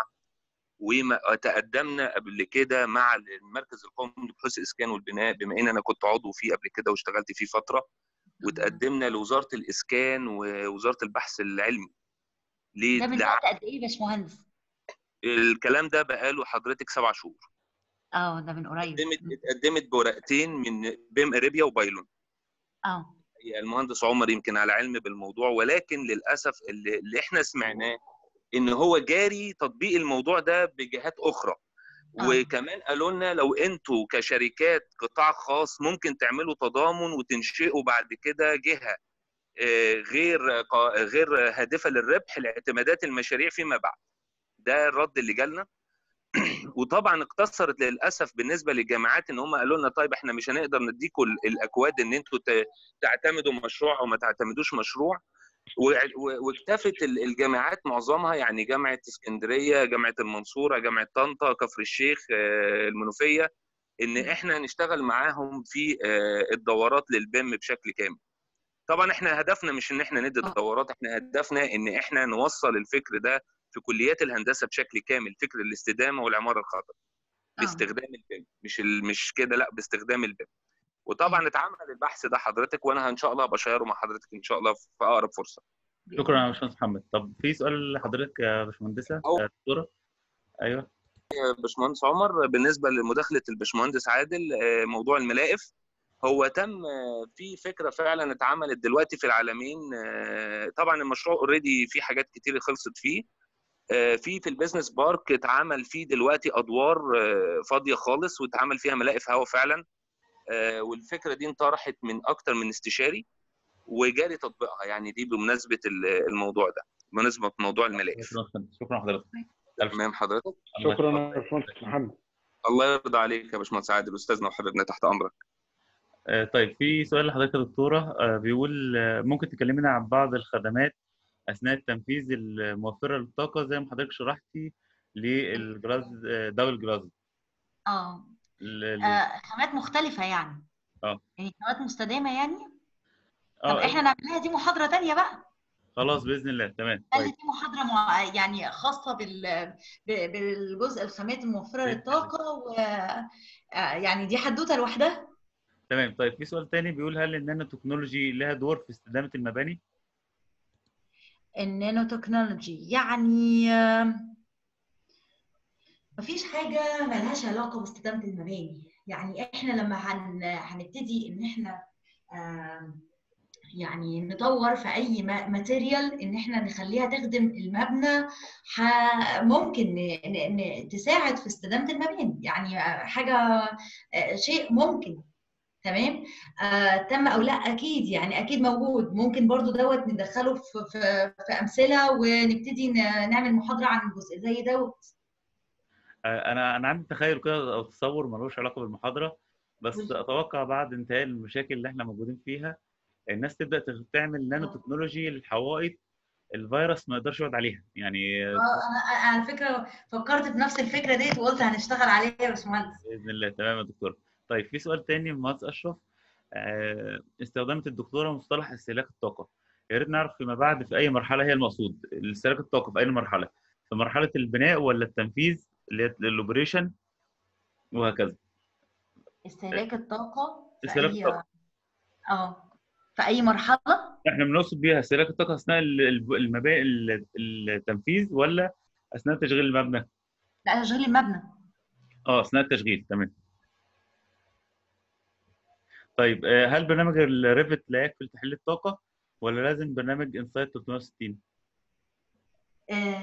S5: وتقدمنا قبل كده مع المركز القومي لبحوث الاسكان والبناء بما ان انا كنت عضو فيه قبل كده واشتغلت فيه فتره وتقدمنا لوزاره الاسكان ووزاره البحث العلمي ليه
S1: ده من
S5: لع-
S1: وقت قد ايه يا باشمهندس؟
S5: الكلام ده بقاله حضرتك سبع شهور
S1: اه ده من قريب
S5: اتقدمت اتقدمت بورقتين من بيم اريبيا وبايلون
S1: اه
S5: يعني المهندس عمر يمكن على علم بالموضوع ولكن للاسف اللي, اللي احنا سمعناه ان هو جاري تطبيق الموضوع ده بجهات اخرى
S1: آه.
S5: وكمان قالوا لنا لو انتوا كشركات قطاع خاص ممكن تعملوا تضامن وتنشئوا بعد كده جهه آه، غير قا- غير هادفه للربح لاعتمادات المشاريع فيما بعد ده الرد اللي جالنا وطبعا اقتصرت للاسف بالنسبه للجامعات ان هم قالوا لنا طيب احنا مش هنقدر نديكم ال- الاكواد ان انتوا ت- تعتمدوا مشروع او ما تعتمدوش مشروع و- و- واكتفت ال- الجامعات معظمها يعني جامعه اسكندريه جامعه المنصوره جامعه طنطا كفر الشيخ آه، المنوفيه ان احنا نشتغل معاهم في آه، الدورات للبيم بشكل كامل طبعا احنا هدفنا مش ان احنا ندي دورات احنا هدفنا ان احنا نوصل الفكر ده في كليات الهندسه بشكل كامل فكر الاستدامه والعماره الخضراء باستخدام البيم مش ال... مش كده لا باستخدام البيم وطبعا اتعمل البحث ده حضرتك وانا ان شاء الله بشيره مع حضرتك ان شاء الله في اقرب فرصه
S6: شكرا يا باشمهندس محمد طب في سؤال لحضرتك يا باشمهندسه
S5: أو.
S6: آه، دكتوره ايوه
S5: باشمهندس عمر بالنسبه لمداخله الباشمهندس عادل آه، موضوع الملاقف هو تم آه، في فكره فعلا اتعملت دلوقتي في العالمين آه، طبعا المشروع اوريدي في حاجات كتير خلصت فيه آه، في في البيزنس بارك اتعمل فيه دلوقتي ادوار آه، فاضيه خالص واتعمل فيها ملاقف هواء فعلا آه، والفكره دي انطرحت من اكتر من استشاري وجاري تطبيقها يعني دي بمناسبه ال- الموضوع ده بمناسبه موضوع الملاقف
S6: شكرا حضرتك
S5: تمام حضرتك
S8: شكرا يا باشمهندس محمد
S5: الله يرضى عليك يا باشمهندس عادل استاذنا وحبيبنا تحت امرك
S6: آه، طيب في سؤال لحضرتك يا دكتوره آه، بيقول آه، ممكن تكلمنا عن بعض الخدمات اثناء التنفيذ الموفره للطاقه زي ما حضرتك شرحتي للجلاز آه، داول جلاز
S1: اه
S6: ال- ال-
S1: آه، خامات مختلفة يعني
S6: اه
S1: يعني خامات مستدامة يعني طب
S6: اه
S1: احنا نعملها دي محاضرة تانية بقى
S6: خلاص باذن الله تمام
S1: خلي
S6: طيب
S1: دي محاضرة مع يعني خاصة بال ب- بالجزء الخامات الموفرة للطاقة و آه، يعني دي حدوتة لوحدها
S6: تمام طيب في سؤال تاني بيقول هل النانو تكنولوجي لها دور في استدامه المباني؟
S1: النانو تكنولوجي يعني آم، مفيش حاجة ملهاش علاقة باستدامة المباني يعني احنا لما هن... هنبتدي ان احنا آم، يعني ندور في اي ماتيريال ان احنا نخليها تخدم المبنى ح... ممكن ن... ن... ن... تساعد في استدامة المباني يعني حاجة آه، شيء ممكن تمام آه، تم او لا اكيد يعني اكيد موجود ممكن برضو دوت ندخله في في, في امثله ونبتدي ن- نعمل محاضره عن جزء زي دوت
S6: آه، انا انا عندي تخيل كده او تصور ملوش علاقه بالمحاضره بس
S1: قول.
S6: اتوقع بعد انتهاء المشاكل اللي احنا موجودين فيها الناس تبدا تغ- تعمل نانو
S1: آه.
S6: تكنولوجي للحوائط الفيروس ما يقدرش يقعد عليها يعني
S1: اه انا أنا على فكره فكرت بنفس الفكره ديت وقلت هنشتغل عليها يا باشمهندس
S6: باذن الله تمام يا دكتور طيب في سؤال تاني من مهندس اشرف آه، استخدمت الدكتوره مصطلح استهلاك الطاقه يا ريت نعرف فيما بعد في اي مرحله هي المقصود استهلاك الطاقه في اي مرحله في مرحله البناء ولا التنفيذ اللي هي الاوبريشن وهكذا
S1: استهلاك الطاقه في
S6: استهلاك
S1: اي
S6: الطاقة.
S1: اه في اي مرحله
S6: احنا بنقصد بيها استهلاك الطاقه اثناء المباني التنفيذ ولا اثناء تشغيل المبنى
S1: لا تشغيل المبنى
S6: اه اثناء التشغيل تمام طيب آه، هل برنامج الريفت لا يكفي لتحليل الطاقه ولا لازم برنامج انسايت 360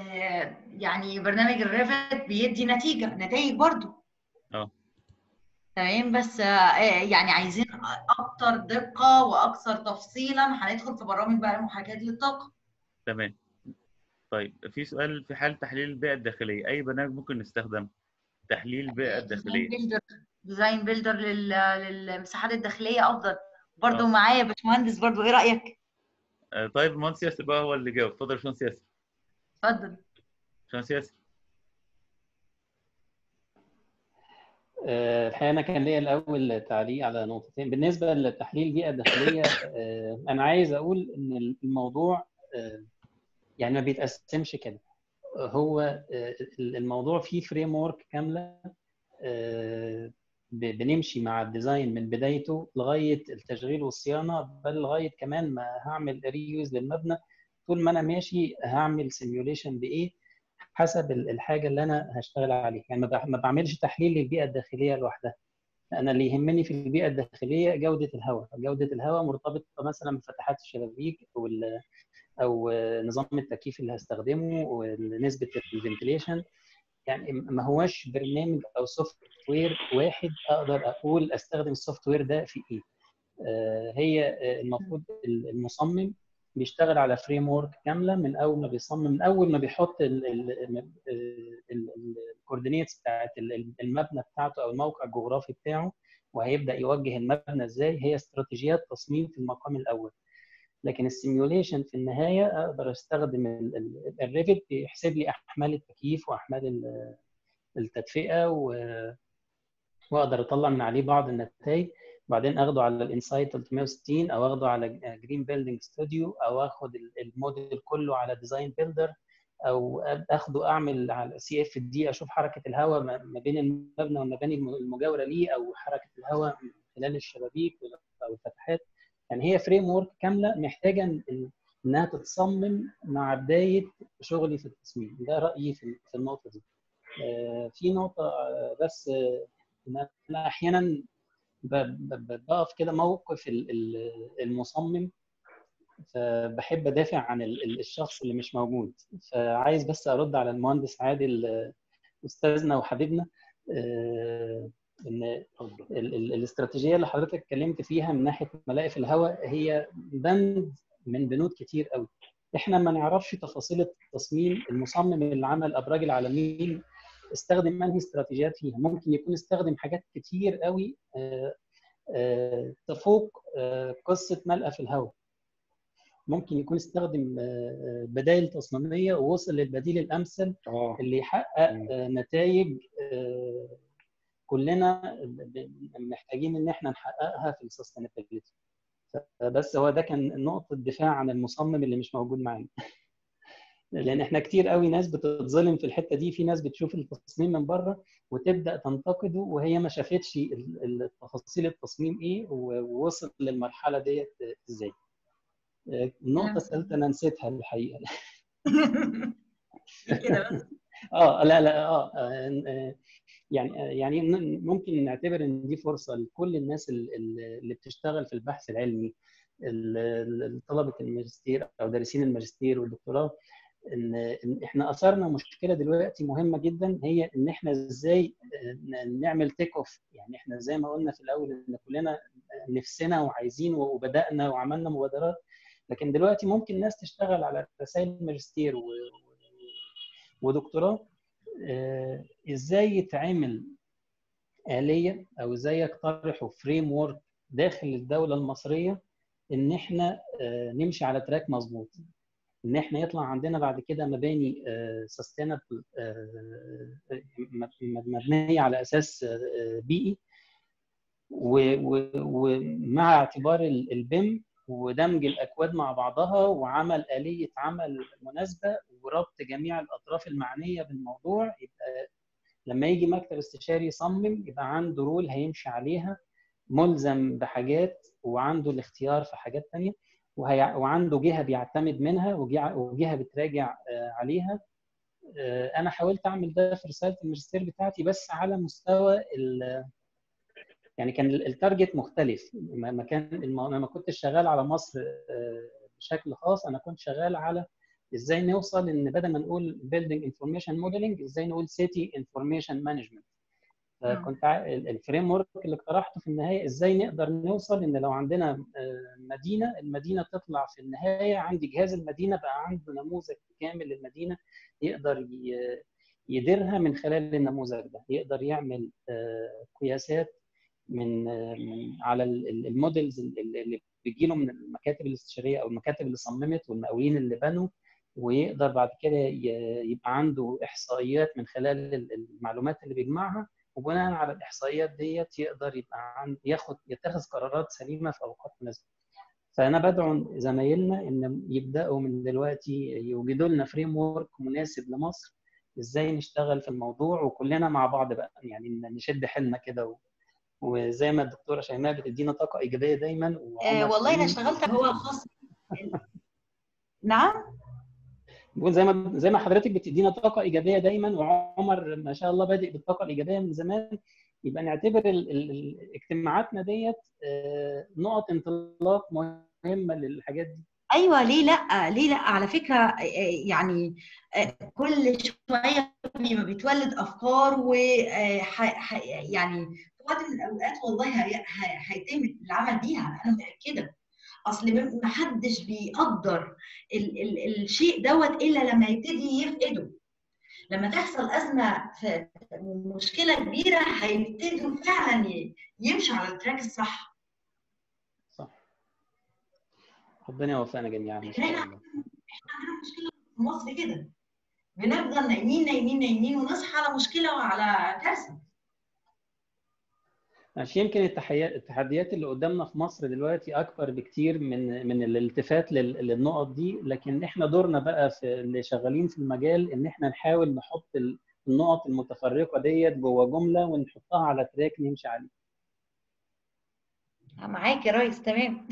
S1: آه يعني برنامج الريفت بيدي نتيجه نتائج برضو
S6: اه
S1: تمام بس آه، يعني عايزين اكتر دقه واكثر تفصيلا هندخل في برامج بقى المحاكاه للطاقه
S6: تمام طيب في سؤال في حال تحليل البيئه الداخليه اي برنامج ممكن نستخدم تحليل البيئه الداخليه
S1: ديزاين بيلدر ديزاين بيلدر لل- للمساحات الداخليه افضل برضو
S6: آه.
S1: معايا يا باشمهندس برضو ايه رايك
S6: آه، طيب المهندس ياسر بقى هو اللي جاوب اتفضل يا باشمهندس ياسر
S1: اتفضل
S6: باشمهندس ياسر
S7: آه، الحقيقه انا كان ليا الاول تعليق على نقطتين بالنسبه لتحليل البيئه الداخليه آه، انا عايز اقول ان الموضوع آه، يعني ما بيتقسمش كده هو آه، الموضوع فيه فريم ورك كامله آه، ب- بنمشي مع الديزاين من بدايته لغايه التشغيل والصيانه بل لغايه كمان ما هعمل ريوز للمبنى طول ما انا ماشي هعمل سيميوليشن بايه حسب ال- الحاجه اللي انا هشتغل عليها يعني ما بع- ما بعملش تحليل للبيئه الداخليه لوحدها انا اللي يهمني في البيئه الداخليه جوده الهواء جوده الهواء مرتبطه مثلا بفتحات الشبابيك او ال- او نظام التكييف اللي هستخدمه ونسبه الفنتليشن يعني ما هواش برنامج او سوفت وير واحد اقدر اقول استخدم السوفت وير ده في ايه آه، هي آه، المفروض المصمم بيشتغل على فريم ورك كامله من اول ما بيصمم من اول ما بيحط الكوردينيتس بتاعت ال- ال- المبنى بتاعته او الموقع الجغرافي بتاعه وهيبدا يوجه المبنى ازاي هي استراتيجيات تصميم في المقام الاول لكن السيميوليشن في النهايه اقدر استخدم الريفت بيحسب لي احمال التكييف واحمال ال- التدفئه و- واقدر اطلع من عليه بعض النتائج بعدين اخده على الانسايت 360 او اخده على جرين بيلدينج ستوديو او اخد ال- الموديل كله على ديزاين بيلدر او اخده اعمل على سي اف دي اشوف حركه الهواء ما ما بين المبنى والمباني الم- المجاوره ليه او حركه الهواء من خلال الشبابيك او الفتحات يعني هي فريم ورك كامله محتاجه إن- انها تتصمم مع بدايه شغلي في التصميم ده رايي في في النقطه دي آه، في نقطه آه، بس آه، إن انا احيانا ب- ب- ب- بقف كده موقف ال- ال- المصمم فبحب ادافع عن ال- ال- الشخص اللي مش موجود فعايز بس ارد على المهندس عادل آه، استاذنا وحبيبنا آه، ان ال- ال- الاستراتيجيه اللي حضرتك اتكلمت فيها من ناحيه ملائف الهواء هي بند من بنود كتير قوي احنا ما نعرفش تفاصيل التصميم المصمم اللي عمل ابراج العالمين استخدم انهي استراتيجيات فيها ممكن يكون استخدم حاجات كتير قوي آه، آه، تفوق آه، قصه ملأ في الهواء ممكن يكون استخدم آه، بدائل تصميميه ووصل للبديل الامثل
S8: اه
S7: اللي يحقق آه، نتائج آه، كلنا ب- محتاجين ان احنا نحققها في السستينابيلتي بس هو ده كان نقطه دفاع عن المصمم اللي مش موجود معانا لان احنا كتير قوي ناس بتتظلم في الحته دي في ناس بتشوف التصميم من بره وتبدا تنتقده وهي ما شافتش ال- ال- تفاصيل التصميم ايه و- ووصل للمرحله ديت ازاي النقطه الثالثه انا نسيتها الحقيقه
S1: كده بس
S7: اه لا لا اه آه، يعني يعني ن- ممكن نعتبر ان دي فرصه لكل الناس ال- ال- اللي بتشتغل في البحث العلمي ال- ال- طلبه الماجستير او دارسين الماجستير والدكتوراه ان إن احنا اثرنا مشكله دلوقتي مهمه جدا هي ان احنا ازاي ن- نعمل تيك اوف يعني احنا زي ما قلنا في الاول ان كلنا نفسنا وعايزين وبدانا وعملنا مبادرات لكن دلوقتي ممكن ناس تشتغل على رسائل ماجستير و- و- ودكتوراه آه، ازاي يتعمل آلية او ازاي يقترحوا فريم ورك داخل الدولة المصرية ان احنا آه، نمشي على تراك مظبوط ان احنا يطلع عندنا بعد كده مباني سستينبل مبنيه على اساس آه، بيئي و- و- ومع اعتبار ال- البيم ودمج الاكواد مع بعضها وعمل اليه عمل مناسبه وربط جميع الاطراف المعنيه بالموضوع يبقى لما يجي مكتب استشاري يصمم يبقى عنده رول هيمشي عليها ملزم بحاجات وعنده الاختيار في حاجات تانية وهي... وعنده جهه بيعتمد منها وجهه, وجهة بتراجع آه، عليها آه، انا حاولت اعمل ده في رساله الماجستير بتاعتي بس على مستوى ال... يعني كان ال- التارجت مختلف ما ما كان الم- انا ما كنتش شغال على مصر آه، بشكل خاص انا كنت شغال على ازاي نوصل ان بدل ما نقول building information modeling ازاي نقول city information management فكنت الفريم ورك اللي اقترحته في النهايه ازاي نقدر نوصل ان لو عندنا آه، مدينه المدينه تطلع في النهايه عندي جهاز المدينه بقى عنده نموذج كامل للمدينه يقدر ي- يديرها من خلال النموذج ده يقدر يعمل آه، قياسات من آه، من على ال- ال- الموديلز اللي اللي بيجي له من المكاتب الاستشاريه او المكاتب اللي صممت والمقاولين اللي بنوا ويقدر بعد كده ي- يبقى عنده احصائيات من خلال ال- المعلومات اللي بيجمعها وبناء على الاحصائيات ديت يقدر يبقى عن ياخد يتخذ قرارات سليمه في اوقات مناسبه. فانا بدعو زمايلنا ان يبداوا من دلوقتي يوجدوا لنا فريم ورك مناسب لمصر ازاي نشتغل في الموضوع وكلنا مع بعض بقى يعني نشد حيلنا كده و... وزي ما الدكتوره شيماء بتدينا طاقه ايجابيه دايما
S4: آه
S7: وعمر
S4: والله انا
S7: سليم
S4: اشتغلت هو الخاص نعم
S7: بقول زي ما زي ما حضرتك بتدينا طاقه ايجابيه دايما وعمر ما شاء الله بادئ بالطاقه الايجابيه من زمان يبقى نعتبر ال- ال- ال- اجتماعاتنا ديت آه، نقط انطلاق مهمه للحاجات دي
S4: ايوه ليه لا ليه لا على فكره آه، آه، يعني آه، كل شويه بيبقى بيتولد افكار و آه، ح- ح- يعني في وقت من الاوقات والله هي- ه- هيتم العمل بيها انا متاكده اصل ما حدش بيقدر ال ال الشيء دوت الا لما يبتدي يفقده لما تحصل ازمه في مشكله كبيره هيبتدوا فعلا ي- يمشوا على التراك الصح
S7: صح ربنا يوفقنا جميعا ان شاء
S4: احنا
S7: الله
S4: عندنا مشكله في مصر كده بنفضل نايمين نايمين نايمين ونصحى على مشكله وعلى كارثه
S7: ماشي يمكن التحيات التحديات اللي قدامنا في مصر دلوقتي اكبر بكتير من من الالتفات لل- للنقط دي لكن احنا دورنا بقى في اللي شغالين في المجال ان احنا نحاول نحط ال- النقط المتفرقه ديت جوه جمله ونحطها على تراك نمشي عليه
S4: معاك يا ريس تمام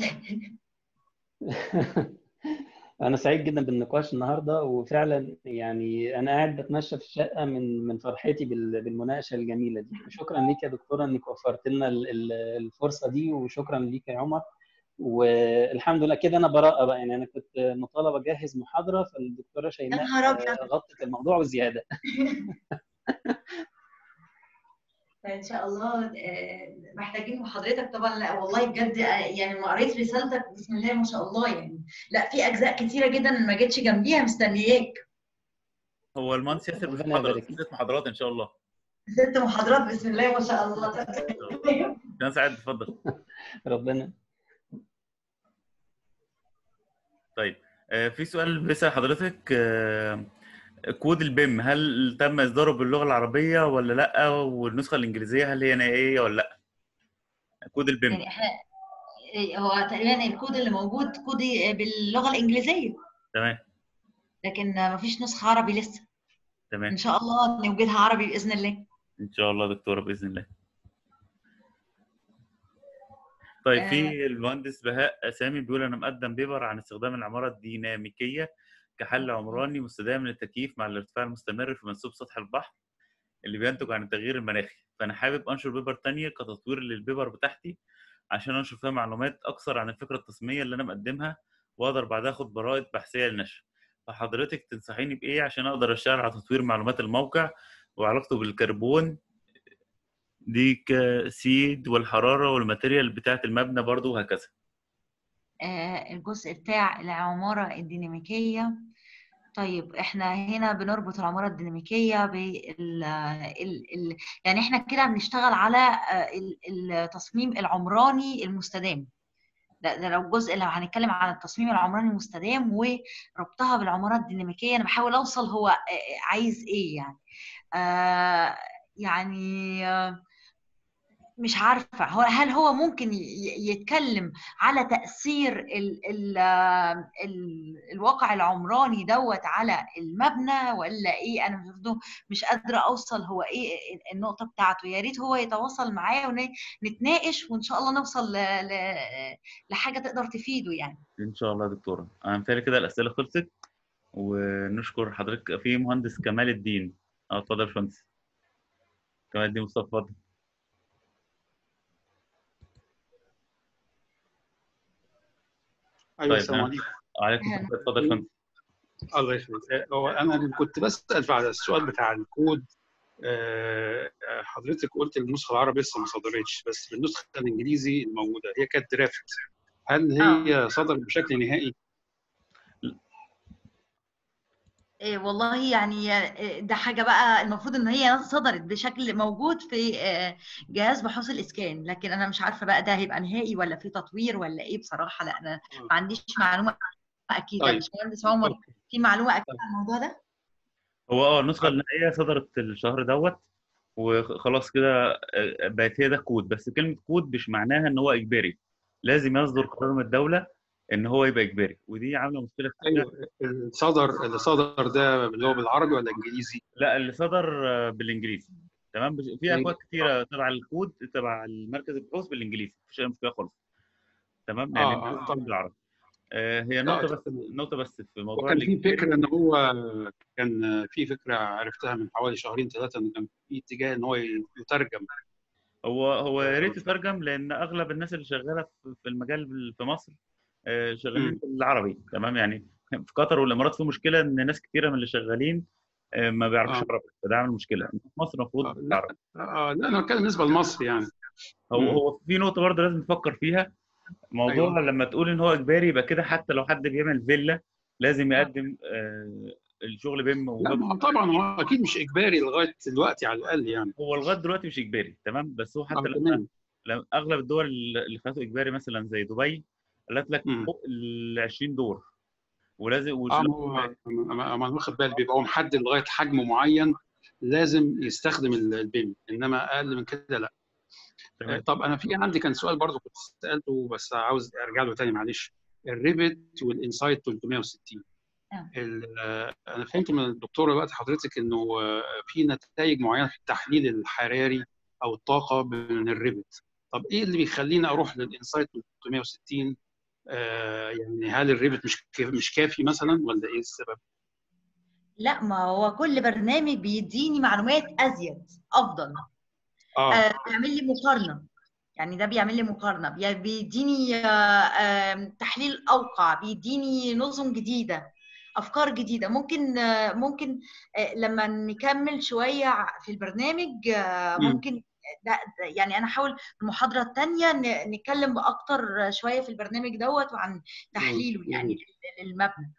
S7: انا سعيد جدا بالنقاش النهارده وفعلا يعني انا قاعد بتمشى في الشقه من من فرحتي بال- بالمناقشه الجميله دي شكرا ليك يا دكتوره انك وفرت لنا ال- ال- الفرصه دي وشكرا ليك يا عمر والحمد لله كده انا براءه بقى يعني انا كنت مطالب اجهز محاضره فالدكتوره
S4: يا
S7: شيماء
S4: نهار ابيض
S7: آه، غطت الموضوع وزياده
S4: ان شاء الله آه، محتاجين محاضرتك طبعا لا والله بجد آه، يعني ما قريت رسالتك بسم الله ما شاء الله يعني لا في اجزاء كتيره جدا ما جتش جنبيها مستنياك
S6: هو المهندس ياسر في
S7: ربنا
S6: محاضرات
S7: يبارك فيك.
S6: ست محاضرات ان شاء الله
S4: ست محاضرات بسم الله ما شاء الله
S6: كان سعيد اتفضل
S7: ربنا
S6: طيب آه، في سؤال بيسأل حضرتك آه، كود البيم هل تم اصداره باللغه العربيه ولا لا والنسخه الانجليزيه هل هي نهائيه ولا لا كود البيم
S4: يعني احنا إيه، هو تقريبا الكود اللي موجود كود باللغه الانجليزيه
S6: تمام
S4: لكن ما فيش نسخه عربي لسه ان
S6: تمام
S4: شاء الله نوجدها عربي باذن الله
S6: ان شاء الله دكتوره باذن الله طيب
S4: آه.
S6: في المهندس بهاء سامي بيقول انا مقدم بيبر عن استخدام العماره الديناميكيه كحل عمراني مستدام للتكييف مع الارتفاع المستمر في منسوب سطح البحر اللي بينتج عن التغيير المناخي فانا حابب انشر بيبر تانية كتطوير للبيبر بتاعتي عشان انشر فيها معلومات اكثر عن الفكره التصميميه اللي انا مقدمها واقدر بعدها اخد براءه بحثيه للنشر فحضرتك تنصحيني بايه عشان اقدر اشتغل على تطوير معلومات الموقع وعلاقته بالكربون دي كسيد والحراره والماتيريال بتاعه المبنى برضو وهكذا
S4: آه، الجزء بتاع العمارة الديناميكية طيب احنا هنا بنربط العمارة الديناميكية بال ال... ال... يعني احنا كده بنشتغل على آه، ال- التصميم العمراني المستدام ده, ده لو جزء لو هنتكلم عن التصميم العمراني المستدام وربطها بالعمارة الديناميكية انا بحاول اوصل هو آه، عايز ايه يعني آه يعني آه مش عارفة هو هل هو ممكن ي- يتكلم على تأثير ال ال ال الواقع العمراني دوت على المبنى ولا ايه انا برضه مش قادرة اوصل هو ايه النقطة بتاعته يا ريت هو يتواصل معايا ونتناقش وان شاء الله نوصل ل- ل- لحاجة تقدر تفيده يعني
S6: ان شاء الله يا دكتوره انا متهيألي كده الاسئله خلصت ونشكر حضرتك في مهندس كمال الدين اه اتفضل يا باشمهندس كمال الدين مصطفى اتفضل
S10: ايوه
S6: طيب،
S10: السلام
S6: ها.
S10: عليكم
S6: عليكم السلام اتفضل يا باشمهندس
S10: الله يسلمك هو انا اللي كنت بسال على السؤال بتاع الكود آه، حضرتك قلت النسخه العربي لسه ما صدرتش بس بالنسخه الانجليزي الموجوده هي كانت درافت هل هي صدرت بشكل نهائي؟
S4: إيه والله يعني إيه ده حاجة بقى المفروض ان هي صدرت بشكل موجود في آه، جهاز بحوث الاسكان لكن انا مش عارفة بقى ده هيبقى نهائي ولا في تطوير ولا ايه بصراحة لا انا ما عنديش معلومة اكيدة
S10: طيب.
S4: باشمهندس عمر
S10: أوكي.
S4: في معلومة اكيدة عن الموضوع ده؟
S6: هو اه النسخه النهائيه صدرت الشهر دوت وخلاص كده آه، بقت هي ده كود بس كلمه كود مش معناها ان هو اجباري لازم يصدر قرار من الدوله ان هو يبقى اجباري ودي عامله مشكله كتير
S10: ايوه اللي صدر اللي صدر ده اللي هو بالعربي ولا انجليزي؟
S6: لا اللي صدر آه، بالانجليزي تمام بس في
S10: يعني-
S6: اكواد كتيره تبع الكود تبع المركز البحوث بالانجليزي مفيش اي مشكله خالص تمام يعني
S10: آه، آه،
S6: الكود
S10: طبعاً.
S6: بالعربي آه، هي نقطه بس نقطه بس في موضوع
S10: وكان في
S6: الإجباري.
S10: فكره ان هو كان في فكره عرفتها من حوالي شهرين ثلاثه ان كان في اتجاه ان هو يترجم
S6: هو هو يا ريت يترجم لان اغلب الناس اللي شغاله في في المجال في مصر آه، شغالين
S10: مم.
S6: بالعربي تمام يعني في قطر والامارات في مشكله ان ناس كتيره من اللي شغالين آه، ما بيعرفوش
S10: آه.
S6: عربي فده عامل مشكله في مصر المفروض
S10: آه،
S6: بالعربي
S10: آه لا انا بتكلم بالنسبه لمصر يعني
S6: هو
S10: مم.
S6: هو في نقطه برضه لازم نفكر فيها موضوع
S10: أيوة.
S6: لما تقول ان هو اجباري يبقى كده حتى لو حد بيعمل فيلا لازم يقدم آه، الشغل بيم
S10: لا
S6: وويب
S10: ما هو طبعا هو اكيد مش اجباري لغايه دلوقتي على الاقل يعني
S6: هو لغايه دلوقتي مش اجباري تمام بس هو
S10: آه،
S6: حتى لما
S10: تمام
S6: لما اغلب الدول اللي خدته اجباري مثلا زي دبي قالت لك
S10: مم.
S6: فوق ال 20 دور ولازم
S10: اه
S6: وش-
S10: ما هو ما ما- ما انا واخد بالي بيبقى هو محدد لغايه حجم معين لازم يستخدم ال- البيم انما اقل من كده لا آه،
S6: تمام
S10: طب انا في عندي كان سؤال برضو كنت سالته بس عاوز ارجع له تاني معلش الريفت والانسايت 360
S4: آه.
S10: ال- آه، انا فهمت من الدكتوره دلوقتي حضرتك انه آه، في نتائج معينه في التحليل الحراري او الطاقه من الريفت طب ايه اللي بيخليني اروح للانسايت 360 آه، يعني هل الريفت مش كافي مش كافي مثلا ولا ايه السبب؟
S4: لا ما هو كل برنامج بيديني معلومات ازيد افضل
S10: اه
S4: آه، بيعمل لي مقارنه يعني ده بيعمل لي مقارنه بي- بيديني آه، آم، تحليل اوقع بيديني نظم جديده افكار جديده ممكن آه، ممكن آه، لما نكمل شويه في البرنامج آه،
S10: مم.
S4: ممكن ده ده- يعني انا احاول في المحاضره الثانيه نتكلم باكتر شويه في البرنامج دوت وعن تحليله يعني لل- للمبنى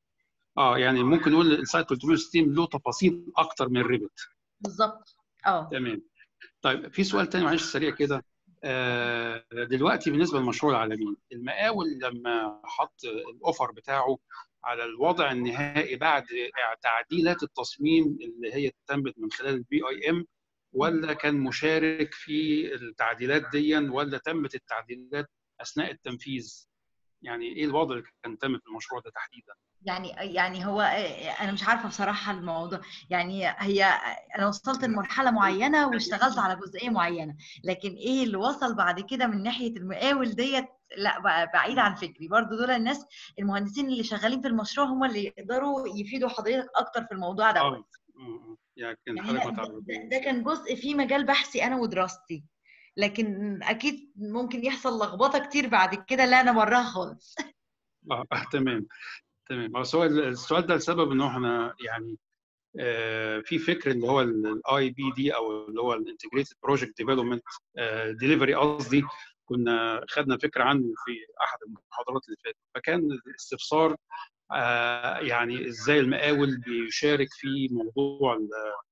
S10: اه يعني ممكن نقول الانسايت 360 له تفاصيل اكتر من الريفت
S4: بالظبط اه
S10: تمام طيب في سؤال تاني معلش سريع كده آه، دلوقتي بالنسبه للمشروع العالمي المقاول لما حط الاوفر بتاعه على الوضع النهائي بعد تعديلات التصميم اللي هي تمت من خلال البي اي ام ولا كان مشارك في التعديلات دي ولا تمت التعديلات اثناء التنفيذ يعني ايه الوضع اللي كان تم في المشروع ده تحديدا
S4: يعني يعني هو انا مش عارفه بصراحه الموضوع يعني هي انا وصلت لمرحله معينه واشتغلت على جزئيه معينه لكن ايه اللي وصل بعد كده من ناحيه المقاول ديت لا بقى بعيد عن فكري برضو دول الناس المهندسين اللي شغالين في المشروع هم اللي يقدروا يفيدوا حضرتك اكتر في الموضوع ده
S10: اه يعني كان
S4: يعني
S10: حضرتك ما
S4: لا،
S10: تعرف
S4: ده, ده كان جزء في مجال بحثي انا ودراستي لكن اكيد ممكن يحصل لخبطه كتير بعد كده لا انا براها خالص
S10: اه آه، تمام تمام بس هو السؤال ده لسبب انه احنا يعني آه، في فكر اللي هو الاي بي دي او اللي هو الانتجريتد بروجكت ديفلوبمنت ديليفري قصدي كنا خدنا فكره عنه في احد المحاضرات اللي فاتت فكان الاستفسار آه، يعني ازاي المقاول بيشارك في موضوع ال-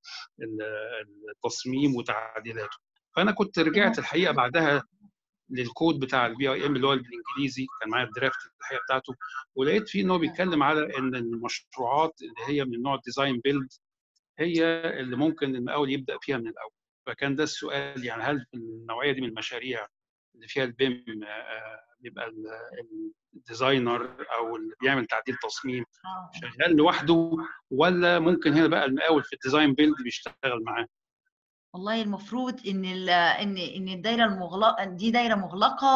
S10: ال- التصميم وتعديلاته فانا كنت رجعت الحقيقه بعدها للكود بتاع البي اي ام اللي هو بالانجليزي كان معايا الدرافت الحقيقه بتاعته ولقيت فيه ان هو بيتكلم على ان المشروعات اللي هي من نوع ديزاين بيلد هي اللي ممكن المقاول يبدا فيها من الاول فكان ده السؤال يعني هل في النوعيه دي من المشاريع اللي فيها البيم آه، بيبقى ال- الديزاينر او اللي بيعمل تعديل تصميم شغال لوحده ولا ممكن هنا بقى المقاول في الديزاين بيلد بيشتغل معاه
S4: والله المفروض ان ال- ان ان الدايره المغلقه دي دايره مغلقه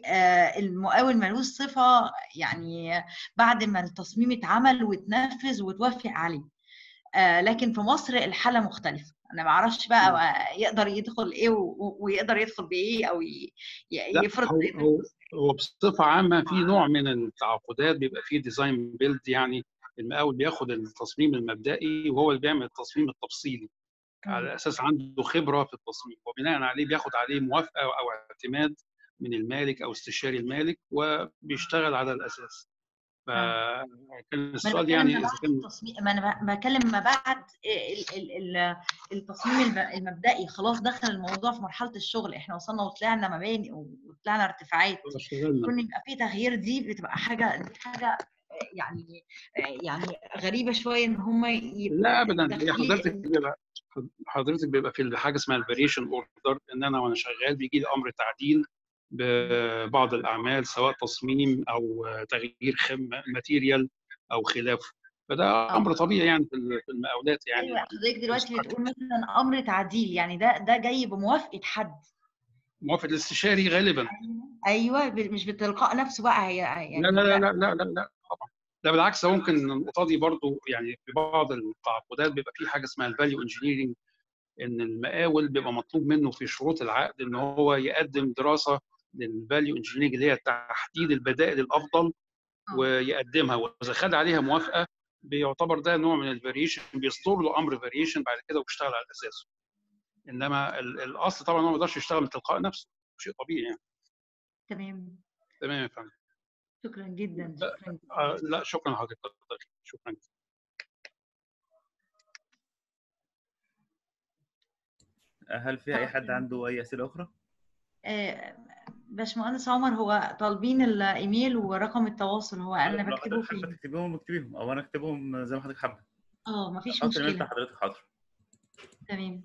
S4: والمقاول ملوش صفه يعني بعد ما التصميم اتعمل واتنفذ وتوافق عليه آه، لكن في مصر الحاله مختلفه انا ما اعرفش بقى يقدر يدخل ايه و- ويقدر يدخل بايه او ي- ي-
S10: لا
S4: يفرض
S10: هو هو هو بصفه عامه في نوع من التعاقدات بيبقى فيه ديزاين بيلد يعني المقاول بياخد التصميم المبدئي وهو اللي بيعمل التصميم التفصيلي على اساس عنده خبره في التصميم وبناء عليه بياخد عليه موافقه او اعتماد من المالك او استشاري المالك وبيشتغل على الاساس فكان
S4: ما انا
S10: السؤال
S4: بتكلم
S10: يعني
S4: ما
S10: اذا
S4: بعد
S10: كان
S4: التصميم ما انا ب- بتكلم ما بعد ال- ال- ال- التصميم الم- المبدئي خلاص دخل الموضوع في مرحله الشغل احنا وصلنا وطلعنا مباني وطلعنا ارتفاعات
S10: اشتغلنا
S4: كون يبقى في تغيير دي بتبقى حاجه دي حاجه يعني يعني غريبه شويه ان هم
S10: لا
S4: يبقى
S10: ابدا هي
S4: داخلين
S10: حضرتك بيبقى حضرتك بيبقى في حاجه اسمها الفاريشن اوردر ان انا وانا شغال بيجي لي امر تعديل ببعض الاعمال سواء تصميم او تغيير خم ماتيريال او خلافه فده
S4: اه
S10: امر طبيعي يعني في ال- في المقاولات يعني
S4: ايوه حضرتك دلوقتي
S10: مستقر.
S4: بتقول مثلا امر تعديل يعني ده ده جاي بموافقه حد
S10: موافق الاستشاري غالبا
S4: ايوه ب- مش بالتلقاء نفسه بقى هي يعني
S10: لا لا لا لا لا لا, لا طبعا ده بالعكس ده ممكن النقطه دي برضو يعني في بعض التعاقدات بيبقى في حاجه اسمها الفاليو انجينيرنج ان المقاول بيبقى مطلوب منه في شروط العقد ان هو يقدم دراسه للفاليو انجينيرنج اللي هي تحديد البدائل الافضل
S4: اه
S10: ويقدمها واذا خد عليها موافقه بيعتبر ده نوع من الفاريشن بيصدر له امر فاريشن بعد كده ويشتغل على اساسه انما ال- الاصل طبعا هو ما يقدرش يشتغل من تلقاء نفسه شيء طبيعي يعني
S4: تمام
S10: تمام يا فندم
S4: شكرا جدا
S10: لا
S4: شكرا جدا
S10: آه، لا شكرا لحضرتك شكرا
S6: هل في اي حد عنده اي اسئله اخرى؟
S4: آه، باشمهندس عمر هو طالبين الايميل ورقم التواصل هو انا
S6: لو
S4: بكتبه
S6: حضرتك حابه
S4: فين
S6: تكتبيهم اكتبيهم او انا اكتبهم زي ما حضرتك حابه
S4: اه مفيش
S6: حاضر انت
S4: مشكله
S6: حضرتك حاضر
S4: تمام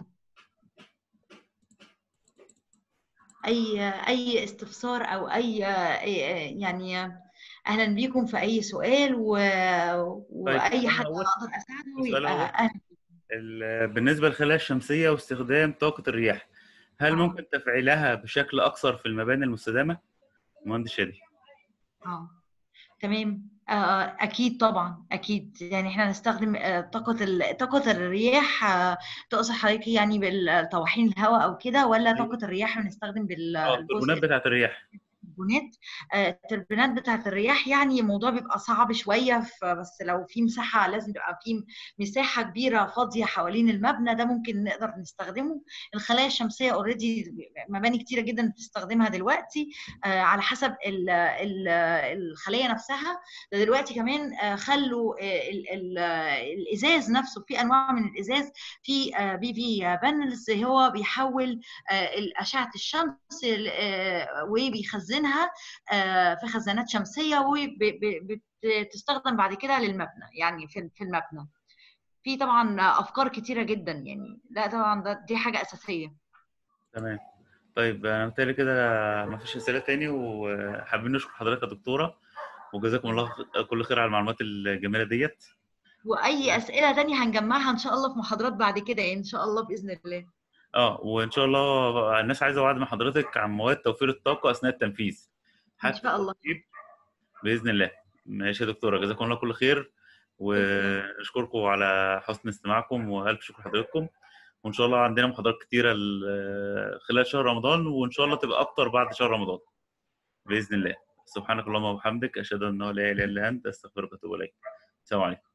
S4: اي اي استفسار او اي يعني اهلا بيكم في اي سؤال و... واي
S6: السؤال
S4: حد
S6: الأول
S4: اقدر اساعده
S6: السؤال
S4: يبقى
S6: الأول
S4: اهلا
S6: ال- بالنسبه للخلايا الشمسيه واستخدام طاقه الرياح هل
S4: اه
S6: ممكن تفعيلها بشكل اكثر في المباني المستدامه؟ مهندس شادي
S4: اه تمام آه، اكيد طبعا اكيد يعني احنا هنستخدم آه، طاقه ال- طاقه الرياح آه، تقصد حضرتك يعني بالطواحين الهواء او كده ولا طاقه الرياح هنستخدم
S6: اه
S4: بالجزء
S6: التوربونات بتاعت الرياح
S4: التربونات آه، التربونات بتاعت الرياح يعني الموضوع بيبقى صعب شوية ف- بس لو في مساحة لازم يبقى في مساحة كبيرة فاضية حوالين المبنى ده ممكن نقدر نستخدمه الخلايا الشمسية اوريدي مباني كتيرة جدا بتستخدمها دلوقتي آه، على حسب ال ال الخلية نفسها ده دلوقتي كمان آه، خلوا آه، ال- ال- الإزاز نفسه في أنواع من الإزاز في بي في بانلز هو بيحول آه، أشعة الشمس آه، وبيخزنها آه، في خزانات شمسية وبتستخدم بعد كده للمبنى يعني في في المبنى في طبعا أفكار كتيرة جدا يعني لا طبعا ده دي حاجة أساسية
S6: تمام طيب انا بالتالي كده ما فيش اسئله تاني وحابين نشكر حضرتك يا دكتوره وجزاكم الله كل خير على المعلومات الجميله ديت
S4: وأي أسئلة تانية هنجمعها إن شاء الله في محاضرات بعد كده يعني إن شاء الله بإذن الله
S6: اه وان شاء الله الناس عايزه وعد من حضرتك عن مواد توفير الطاقه اثناء التنفيذ
S4: إن
S6: حتى
S4: شاء الله
S6: التوفير باذن الله ماشي يا دكتوره جزاكم الله كل خير ونشكركم على حسن استماعكم والف شكر لحضراتكم وان شاء الله عندنا محاضرات كتيره ال- خلال شهر رمضان وان شاء الله تبقى اكتر بعد شهر رمضان باذن الله سبحانك اللهم وبحمدك اشهد ان لا اله الا انت استغفرك واتوب اليك السلام عليكم